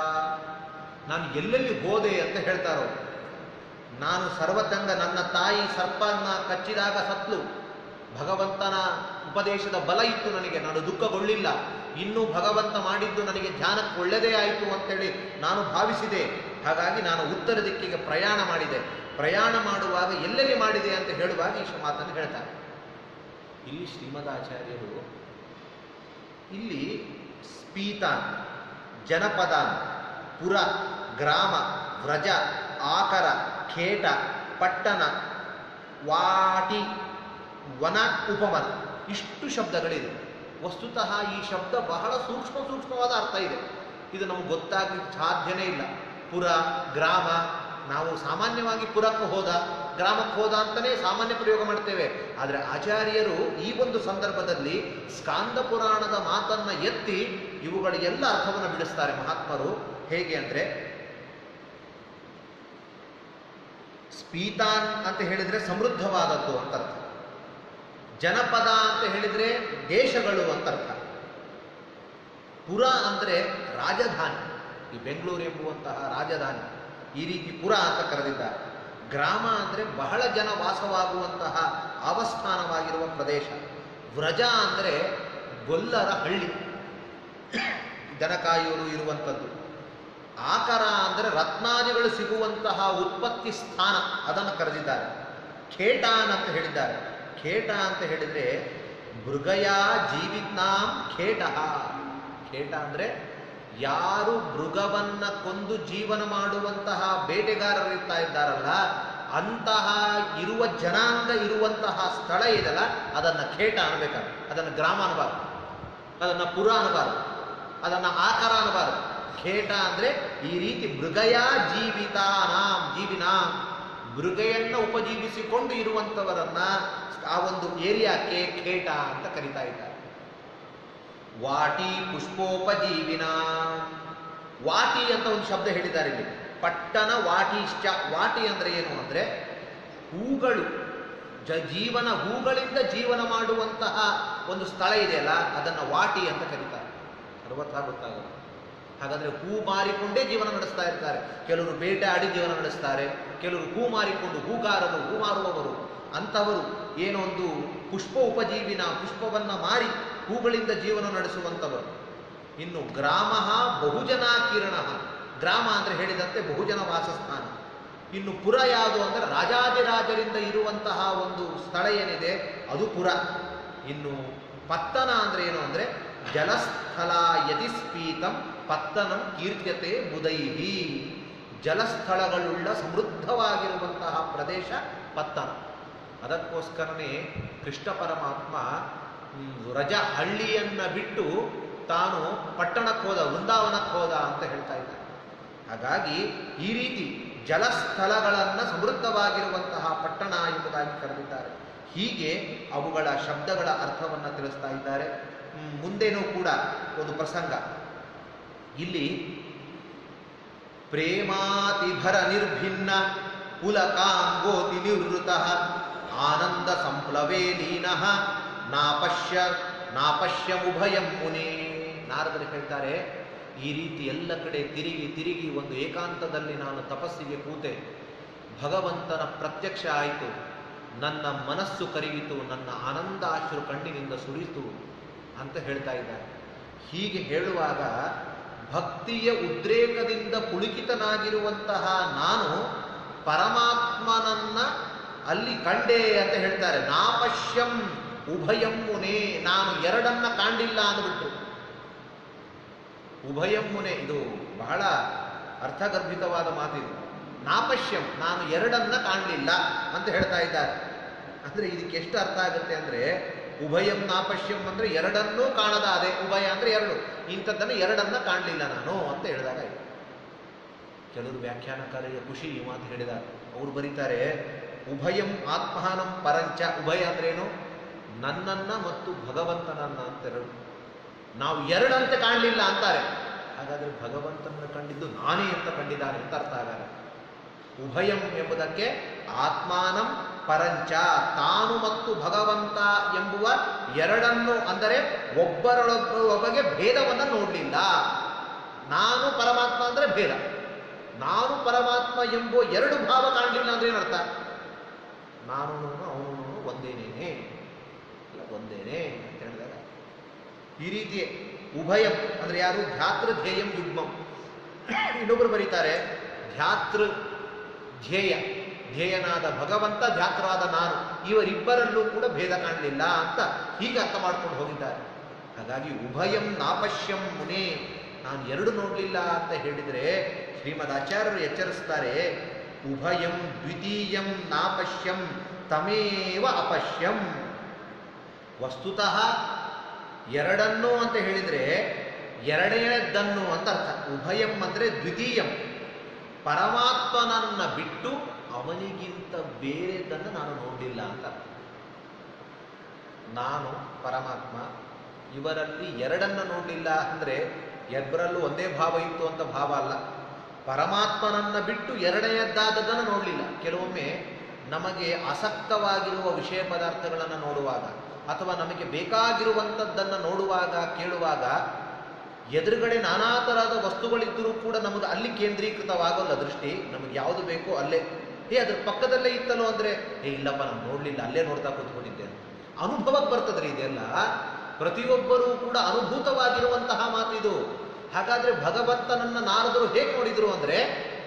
ನಾನು ಎಲ್ಲೆಲ್ಲಿ ಹೋದೆ ಅಂತ ಹೇಳ್ತಾರೋ ನಾನು ಸರ್ವತಂಗ ನನ್ನ ತಾಯಿ ಸರ್ಪನ್ನ ಕಚ್ಚಿದಾಗ ಸತ್ಲು ಭಗವಂತನ ಉಪದೇಶದ ಬಲ ಇತ್ತು ನನಗೆ ನಾನು ದುಃಖಗೊಳ್ಳಿಲ್ಲ ಇನ್ನೂ ಭಗವಂತ ಮಾಡಿದ್ದು ನನಗೆ ಧ್ಯಾನಕ್ಕೆ ಒಳ್ಳೆಯದೇ ಆಯಿತು ಅಂತೇಳಿ ನಾನು ಭಾವಿಸಿದೆ ಹಾಗಾಗಿ ನಾನು ಉತ್ತರ ದಿಕ್ಕಿಗೆ ಪ್ರಯಾಣ ಮಾಡಿದೆ ಪ್ರಯಾಣ ಮಾಡುವಾಗ ಎಲ್ಲೆಲ್ಲಿ ಮಾಡಿದೆ ಅಂತ ಹೇಳುವಾಗ ಈ ಮಾತನ್ನು ಹೇಳ್ತಾರೆ ಇಲ್ಲಿ ಶ್ರೀಮದಾಚಾರ್ಯರು ಇಲ್ಲಿ ಸ್ಪೀತಾನ್ ಜನಪದಾನ್ ಪುರ ಗ್ರಾಮ ವ್ರಜ ಆಕರ ಖೇಟ ಪಟ್ಟಣ ವಾಟಿ ವನ ಉಪವನ ಇಷ್ಟು ಶಬ್ದಗಳಿದೆ ವಸ್ತುತಃ ಈ ಶಬ್ದ ಬಹಳ ಸೂಕ್ಷ್ಮ ಸೂಕ್ಷ್ಮವಾದ ಅರ್ಥ ಇದೆ ಇದು ನಮ್ಗೆ ಗೊತ್ತಾಗ್ಲಿಕ್ಕೆ ಸಾಧ್ಯನೇ ಇಲ್ಲ ಪುರ ಗ್ರಾಮ ನಾವು ಸಾಮಾನ್ಯವಾಗಿ ಪುರಕ್ಕೆ ಹೋದ ಗ್ರಾಮಕ್ಕೆ ಹೋದ ಅಂತಲೇ ಸಾಮಾನ್ಯ ಪ್ರಯೋಗ ಮಾಡ್ತೇವೆ ಆದರೆ ಆಚಾರ್ಯರು ಈ ಒಂದು ಸಂದರ್ಭದಲ್ಲಿ ಸ್ಕಾಂದ ಪುರಾಣದ ಮಾತನ್ನ ಎತ್ತಿ ಇವುಗಳ ಎಲ್ಲ ಅರ್ಥವನ್ನು ಬಿಡಿಸ್ತಾರೆ ಮಹಾತ್ಮರು ಹೇಗೆ ಅಂದರೆ ಸ್ಪೀತಾನ್ ಅಂತ ಹೇಳಿದ್ರೆ ಸಮೃದ್ಧವಾದದ್ದು ಅಂತ ಅರ್ಥ ಜನಪದ ಅಂತ ಹೇಳಿದ್ರೆ ದೇಶಗಳು ಅಂತ ಅರ್ಥ ಪುರ ಅಂದರೆ ರಾಜಧಾನಿ ಈ ಬೆಂಗಳೂರು ಎಂಬುವಂತಹ ರಾಜಧಾನಿ ಈ ರೀತಿ ಪುರ ಅಂತ ಕರೆದಿದ್ದಾರೆ ಗ್ರಾಮ ಅಂದರೆ ಬಹಳ ಜನ ವಾಸವಾಗುವಂತಹ ಆವಸ್ಥಾನವಾಗಿರುವ ಪ್ರದೇಶ ವ್ರಜ ಅಂದರೆ ಗೊಲ್ಲರ ಹಳ್ಳಿ ದನಕಾಯೂರು ಇರುವಂಥದ್ದು ಆಕರ ಅಂದರೆ ರತ್ನಾದಿಗಳು ಸಿಗುವಂತಹ ಉತ್ಪತ್ತಿ ಸ್ಥಾನ ಅದನ್ನು ಕರೆದಿದ್ದಾರೆ ಖೇಟಾನ್ ಅಂತ ಹೇಳಿದ್ದಾರೆ ಖೇಟ ಅಂತ ಹೇಳಿದರೆ ಮೃಗಯ ಜೀವಿತ್ನಾಂ ಖೇಟ ಖೇಟ ಅಂದರೆ ಯಾರು ಮೃಗವನ್ನ ಕೊಂದು ಜೀವನ ಮಾಡುವಂತಹ ಬೇಟೆಗಾರರಿರ್ತಾ ಇದ್ದಾರಲ್ಲ ಅಂತಹ ಇರುವ ಜನಾಂಗ ಇರುವಂತಹ ಸ್ಥಳ ಇದೆಯಲ್ಲ ಅದನ್ನು ಖೇಟ ಅನ್ಬೇಕಾದ್ರೆ ಅದನ್ನು ಗ್ರಾಮ ಅನ್ನಬಾರ್ದು ಅದನ್ನು ಪುರ ಅನ್ನಬಾರ್ದು ಅದನ್ನು ಆಕಾರ ಅನ್ನಬಾರ್ದು ಖೇಟ ಅಂದರೆ ಈ ರೀತಿ ಮೃಗಯ ಜೀವಿತಾನಾಂ ಜೀವಿನಾಂ ಮೃಗೆಯನ್ನು ಉಪಜೀವಿಸಿಕೊಂಡು ಇರುವಂಥವರನ್ನ ಆ ಒಂದು ಏರಿಯಾಕ್ಕೆ ಖೇಟ ಅಂತ ಕರಿತಾ ಇದ್ದಾರೆ ವಾಟಿ ಪುಷ್ಪೋಪಜೀವಿನ ವಾಟಿ ಅಂತ ಒಂದು ಶಬ್ದ ಹೇಳಿದ್ದಾರೆ ಇಲ್ಲಿ ಪಟ್ಟಣ ವಾಟಿಶ್ಚ ವಾಟಿ ಅಂದ್ರೆ ಏನು ಅಂದ್ರೆ ಹೂಗಳು ಜ ಜೀವನ ಹೂಗಳಿಂದ ಜೀವನ ಮಾಡುವಂತಹ ಒಂದು ಸ್ಥಳ ಇದೆಯಲ್ಲ ಅದನ್ನು ವಾಟಿ ಅಂತ ಕರೀತಾರೆ ಅರವತ್ತ ಗೊತ್ತಾಗಲ್ಲ ಹಾಗಾದ್ರೆ ಹೂ ಮಾರಿಕೊಂಡೇ ಜೀವನ ನಡೆಸ್ತಾ ಇರ್ತಾರೆ ಕೆಲವರು ಬೇಟೆ ಆಡಿ ಜೀವನ ನಡೆಸ್ತಾರೆ ಕೆಲವರು ಹೂ ಮಾರಿಕೊಂಡು ಹೂಗಾರರು ಹೂ ಮಾರುವವರು ಅಂಥವರು ಏನೋ ಒಂದು ಪುಷ್ಪ ಉಪಜೀವಿನ ಪುಷ್ಪವನ್ನ ಮಾರಿ ಹೂಗಳಿಂದ ಜೀವನ ನಡೆಸುವಂಥವರು ಇನ್ನು ಗ್ರಾಮ ಬಹುಜನ ಕಿರಣ ಗ್ರಾಮ ಅಂದರೆ ಹೇಳಿದಂತೆ ಬಹುಜನ ವಾಸಸ್ಥಾನ ಇನ್ನು ಪುರ ಯಾವುದು ಅಂದರೆ ರಾಜಾದಿರಾಜರಿಂದ ಇರುವಂತಹ ಒಂದು ಸ್ಥಳ ಏನಿದೆ ಅದು ಪುರ ಇನ್ನು ಪತ್ತನ ಅಂದ್ರೆ ಏನು ಅಂದರೆ ಜಲಸ್ಥಲ ಯತಿಸ್ಪೀತಂ ಪತ್ತನಂ ಕೀರ್ತ್ಯತೆ ಮುದೈಹಿ ಜಲಸ್ಥಳಗಳುಳ್ಳ ಸಮೃದ್ಧವಾಗಿರುವಂತಹ ಪ್ರದೇಶ ಪತ್ತನ ಅದಕ್ಕೋಸ್ಕರನೇ ಕೃಷ್ಣ ಪರಮಾತ್ಮ ಹ್ಮ್, ರಜ ಹಳ್ಳಿಯನ್ನ ಬಿಟ್ಟು ತಾನು ಪಟ್ಟಣಕ್ಕೆ ಹೋದ ವೃಂದಾವನಕ್ಕೆ ಹೋದ ಅಂತ ಹೇಳ್ತಾ ಇದ್ದಾರೆ ಹಾಗಾಗಿ ಈ ರೀತಿ ಜಲಸ್ಥಳಗಳನ್ನು ಸಮೃದ್ಧವಾಗಿರುವಂತಹ ಪಟ್ಟಣ ಎಂಬುದಾಗಿ ಕರೆದಿದ್ದಾರೆ ಹೀಗೆ ಅವುಗಳ ಶಬ್ದಗಳ ಅರ್ಥವನ್ನು ತಿಳಿಸ್ತಾ ಇದ್ದಾರೆ ಹ್ಮ್, ಮುಂದೇನೂ ಕೂಡ ಒಂದು ಪ್ರಸಂಗ ಇಲ್ಲಿ ಪ್ರೇಮಾತಿಭರ ನಿರ್ಭಿನ್ನ ಪುಲಕಾಂಗೋತಿ ನಿವೃತ ಆನಂದ ಸಂಪ್ಲವೇ ಲೀನಃ ನಾಪಶ್ಯ ನಾಪಶ್ಯಮುಭಯಂ ಮುನಿ ನಾರದರು ಹೇಳ್ತಾರೆ ಈ ರೀತಿ ಎಲ್ಲ ಕಡೆ ತಿರುಗಿ ತಿರುಗಿ ಒಂದು ಏಕಾಂತದಲ್ಲಿ ನಾನು ತಪಸ್ಸಿಗೆ ಕೂತೆ ಭಗವಂತನ ಪ್ರತ್ಯಕ್ಷ ಆಯಿತು ನನ್ನ ಮನಸ್ಸು ಕರಗಿತು ನನ್ನ ಆನಂದ ಅಶ್ರು ಕಣ್ಣಿನಿಂದ ಸುರಿತು ಅಂತ ಹೇಳ್ತಾ ಇದ್ದಾರೆ ಹೀಗೆ ಹೇಳುವಾಗ ಭಕ್ತಿಯ ಉದ್ರೇಕದಿಂದ ಪುಳುಕಿತನಾಗಿರುವಂತಹ ನಾನು ಪರಮಾತ್ಮನನ್ನ ಅಲ್ಲಿ ಕಂಡೆ ಅಂತ ಹೇಳ್ತಾರೆ ನಾಪಶ್ಯಂ ಉಭಯಂ ಮುನೆ ನಾನು ಎರಡನ್ನ ಕಾಣಿಲ್ಲ ಅಂದ್ಬಿಟ್ರು ಉಭಯಂ ಮುನೆ ಇದು ಬಹಳ ಅರ್ಥಗರ್ಭಿತವಾದ ಮಾತಿದು ನಾಪಶ್ಯಂ ನಾನು ಎರಡನ್ನ ಕಾಣಲಿಲ್ಲ ಅಂತ ಹೇಳ್ತಾ ಇದ್ದಾರೆ ಅಂದ್ರೆ ಇದಕ್ಕೆ ಎಷ್ಟು ಅರ್ಥ ಆಗುತ್ತೆ ಅಂದ್ರೆ ಉಭಯಂ ನಾಪಶ್ಯಂ ಅಂದ್ರೆ ಎರಡನ್ನೂ ಕಾಣದ ಅದೇ ಉಭಯ ಅಂದ್ರೆ ಎರಡು ಇಂಥದ್ದನ್ನು ಎರಡನ್ನ ಕಾಣಲಿಲ್ಲ ನಾನು ಅಂತ ಹೇಳಿದಾಗ ಆಯ್ತು. ಕೆಲವರು ವ್ಯಾಖ್ಯಾನಕಾರರಿಗೆ ಖುಷಿ ಈ ಮಾತು ಹೇಳಿದ್ದಾರೆ ಅವ್ರು ಬರೀತಾರೆ ಉಭಯಂ ಆತ್ಮಾನಂ ಪರಂಚ ಉಭಯ ಅಂದ್ರೇನು ನನ್ನನ್ನ ಮತ್ತು ಭಗವಂತನನ್ನ ಅಂತ ಎರಡು ನಾವು ಎರಡಂತೆ ಕಾಣಲಿಲ್ಲ ಅಂತಾರೆ ಹಾಗಾದ್ರೆ ಭಗವಂತನ ಕಂಡಿದ್ದು ನಾನೇ ಅಂತ ಕಂಡಿದ್ದಾನೆ ಅಂತ ಅರ್ಥ ಆಗಲ್ಲ ಉಭಯಂ ಎಂಬುದಕ್ಕೆ ಆತ್ಮಾನಂ ಪರಂಚ ತಾನು ಮತ್ತು ಭಗವಂತ ಎಂಬುವ ಎರಡನ್ನು ಅಂದರೆ ಒಬ್ಬರೊಳಗೆ ಭೇದವನ್ನು ನೋಡಲಿಲ್ಲ ನಾನು ಪರಮಾತ್ಮ ಅಂದರೆ ಭೇದ ನಾನು ಪರಮಾತ್ಮ ಎಂಬುವ ಎರಡು ಭಾವ ಕಾಣಲಿಲ್ಲ ಅಂದ್ರೆ ಏನರ್ಥ ನಾನು ಅವನು ಒಂದೇನೇನೆ ಎಲ್ಲ ಒಂದೇನೇ ಅಂತ ಹೇಳಿದಾಗ ಈ ರೀತಿಯೇ ಉಭಯಂ ಅಂದ್ರೆ ಯಾರು ಧ್ಯಾತೃ ಧ್ಯೇಯಂ ಯುಗ್ಮಂ ಇನ್ನೊಬ್ಬರು ಬರೀತಾರೆ ಧ್ಯಾತೃ ಧ್ಯೇಯ ಧ್ಯೇಯನಾದ ಭಗವಂತ ಧ್ಯಾತರಾದ ನಾನು ಇವರಿಬ್ಬರಲ್ಲೂ ಕೂಡ ಭೇದ ಕಾಣಲಿಲ್ಲ ಅಂತ ಹೀಗೆ ಅರ್ಥ ಮಾಡ್ಕೊಂಡು ಹೋಗಿದ್ದಾರೆ ಹಾಗಾಗಿ ಉಭಯಂ ನಾಪಶ್ಯಂ ಮುನೇ ನಾನು ಎರಡು ನೋಡಲಿಲ್ಲ ಅಂತ ಹೇಳಿದರೆ ಶ್ರೀಮದ್ ಆಚಾರ್ಯರು ಎಚ್ಚರಿಸ್ತಾರೆ ಉಭಯಂ ದ್ವಿತೀಯಂ ನಾಪಶ್ಯಂ ತಮೇವ ಅಪಶ್ಯಂ ವಸ್ತುತಃ ಎರಡನ್ನು ಅಂತ ಹೇಳಿದರೆ ಎರಡನೇದನ್ನು ಅಂತ ಅರ್ಥ ಉಭಯಂ ಅಂದರೆ ದ್ವಿತೀಯಂ ಪರಮಾತ್ಮನನ್ನ ಬಿಟ್ಟು ಅವನಿಗಿಂತ ಬೇರೆದನ್ನು ನಾನು ನೋಡಲಿಲ್ಲ ಅಂತ ಅರ್ಥ. ನಾನು ಪರಮಾತ್ಮ ಇವರಲ್ಲಿ ಎರಡನ್ನ ನೋಡಲಿಲ್ಲ ಅಂದರೆ ಇಬ್ಬರಲ್ಲೂ ಒಂದೇ ಭಾವ ಇತ್ತು ಅಂತ ಭಾವ ಅಲ್ಲ ಪರಮಾತ್ಮನನ್ನ ಬಿಟ್ಟು ಎರಡನೆಯದ್ದಾದದನ್ನು ನೋಡಲಿಲ್ಲ ಕೆಲವೊಮ್ಮೆ ನಮಗೆ ಆಸಕ್ತವಾಗಿರುವ ವಿಷಯ ಪದಾರ್ಥಗಳನ್ನು ನೋಡುವಾಗ ಅಥವಾ ನಮಗೆ ಬೇಕಾಗಿರುವಂಥದ್ದನ್ನು ನೋಡುವಾಗ ಕೇಳುವಾಗ ಎದುರುಗಡೆ ನಾನಾ ತರಹದ ವಸ್ತುಗಳಿದ್ದರೂ ಕೂಡ ನಮಗೆ ಅಲ್ಲಿ ಕೇಂದ್ರೀಕೃತವಾಗಲ್ಲ ದೃಷ್ಟಿ ನಮಗೆ ಯಾವುದು ಬೇಕೋ ಅಲ್ಲೇ ಏ ಅದ್ರ ಪಕ್ಕದಲ್ಲೇ ಇತ್ತಲ್ಲೋ ಅಂದರೆ ಏ ಇಲ್ಲಪ್ಪ ನಾನು ನೋಡಲಿಲ್ಲ ಅಲ್ಲೇ ನೋಡ್ತಾ ಕೂತ್ಕೊಂಡಿದ್ದೆ ಅನುಭವಕ್ಕೆ ಬರ್ತದ್ರಿ ಇದೆಲ್ಲ ಪ್ರತಿಯೊಬ್ಬರೂ ಕೂಡ ಅನುಭೂತವಾಗಿರುವಂತಹ ಮಾತಿದು ಹಾಗಾದ್ರೆ ಭಗವಂತನನ್ನ ನಾರದರು ಹೇಗೆ ನೋಡಿದ್ರು ಅಂದ್ರೆ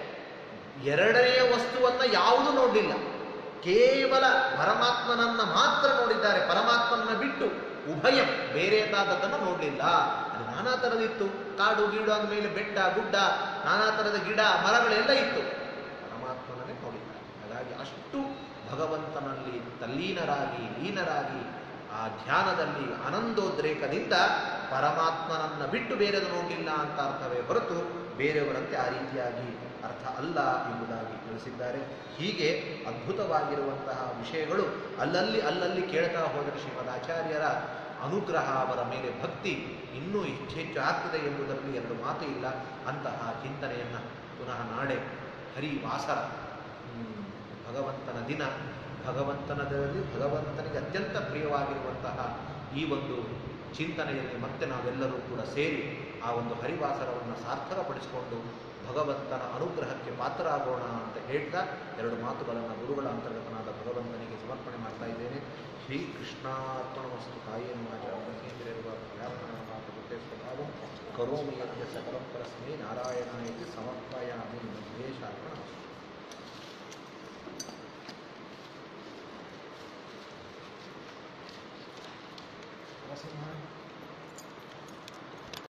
ಎರಡನೆಯ ವಸ್ತುವನ್ನ ಯಾವುದು ನೋಡಲಿಲ್ಲ ಕೇವಲ ಪರಮಾತ್ಮನನ್ನ ಮಾತ್ರ ನೋಡಿದ್ದಾರೆ ಪರಮಾತ್ಮನನ್ನ ಬಿಟ್ಟು ಉಭಯಂ ಬೇರೆದಾದದ್ದನ್ನು ನೋಡಲಿಲ್ಲ ಅದು ನಾನಾ ಥರದಿತ್ತು ಕಾಡು ಗೀಡು ಅಂದಮೇಲೆ ಬೆಟ್ಟ ಗುಡ್ಡ ನಾನಾ ಥರದ ಗಿಡ ಮರಗಳೆಲ್ಲ ಇತ್ತು ಪರಮಾತ್ಮನನ್ನೇ ನೋಡಿದ್ದಾರೆ ಹಾಗಾಗಿ ಅಷ್ಟು ಭಗವಂತನಲ್ಲಿ ತಲ್ಲೀನರಾಗಿ ಲೀನರಾಗಿ ಆ ಧ್ಯಾನದಲ್ಲಿ ಆನಂದೋದ್ರೇಕದಿಂದ ಪರಮಾತ್ಮನನ್ನ ಬಿಟ್ಟು ಬೇರೆದು ನೋಡಲಿಲ್ಲ ಅಂತ ಅರ್ಥವೇ ಹೊರತು ಬೇರೆಯವರಂತೆ ಆ ರೀತಿಯಾಗಿ ಅರ್ಥ ಅಲ್ಲ ಎಂಬುದಾಗಿ ತಿಳಿಸಿದ್ದಾರೆ ಹೀಗೆ ಅದ್ಭುತವಾಗಿರುವಂತಹ ವಿಷಯಗಳು ಅಲ್ಲಲ್ಲಿ ಅಲ್ಲಲ್ಲಿ ಕೇಳ್ತಾ ಹೋದರೆ ಶ್ರೀಮದಾಚಾರ್ಯರ ಅನುಗ್ರಹ ಅವರ ಮೇಲೆ ಭಕ್ತಿ ಇನ್ನೂ ಹೆಚ್ಚು ಹೆಚ್ಚು ಆಗ್ತದೆ ಎಂಬುದರಲ್ಲಿ ಎರಡು ಮಾತು ಇಲ್ಲ ಅಂತಹ ಚಿಂತನೆಯನ್ನು ಪುನಃ ನಾಡೆ ಹರಿವಾಸರ ಹ್ಮ್, ಭಗವಂತನ ದಿನ ಭಗವಂತನದಲ್ಲಿ ಭಗವಂತನಿಗೆ ಅತ್ಯಂತ ಪ್ರಿಯವಾಗಿರುವಂತಹ ಈ ಒಂದು ಚಿಂತನೆಯಲ್ಲಿ ಮತ್ತೆ ನಾವೆಲ್ಲರೂ ಕೂಡ ಸೇರಿ ಆ ಒಂದು ಹರಿವಾಸರವನ್ನು ಸಾರ್ಥಕಪಡಿಸಿಕೊಂಡು ಭಗವಂತನ ಅನುಗ್ರಹಕ್ಕೆ ಪಾತ್ರರಾಗೋಣ ಅಂತ ಹೇಳ್ತಾ ಎರಡು ಮಾತುಗಳನ್ನು ಗುರುಗಳ ಅಂತರ್ಗತನಾದ ಭಗವಂತನಿಗೆ ಸಮರ್ಪಣೆ ಮಾಡ್ತಾ ಇದ್ದೇನೆ ಶ್ರೀ ಕೃಷ್ಣಾರ್ಪಣ ವಸ್ತು ಕಾಯೇನ ವಾಚಾಂದ್ರಿರುವ ವ್ಯಾಪನ ಮಾತು ಸ್ವಭಾವಂ ಕರೋಮಿ ಯಜ್ಞ ಸಕಲಂ ಪರಸ್ಮೈ ನಾರಾಯಣಾಯ ಸಮರ್ಪಯಾಮಿ ಮಧ್ಯೇಶಾರ್ಪಣ ನರಸಿಂಹ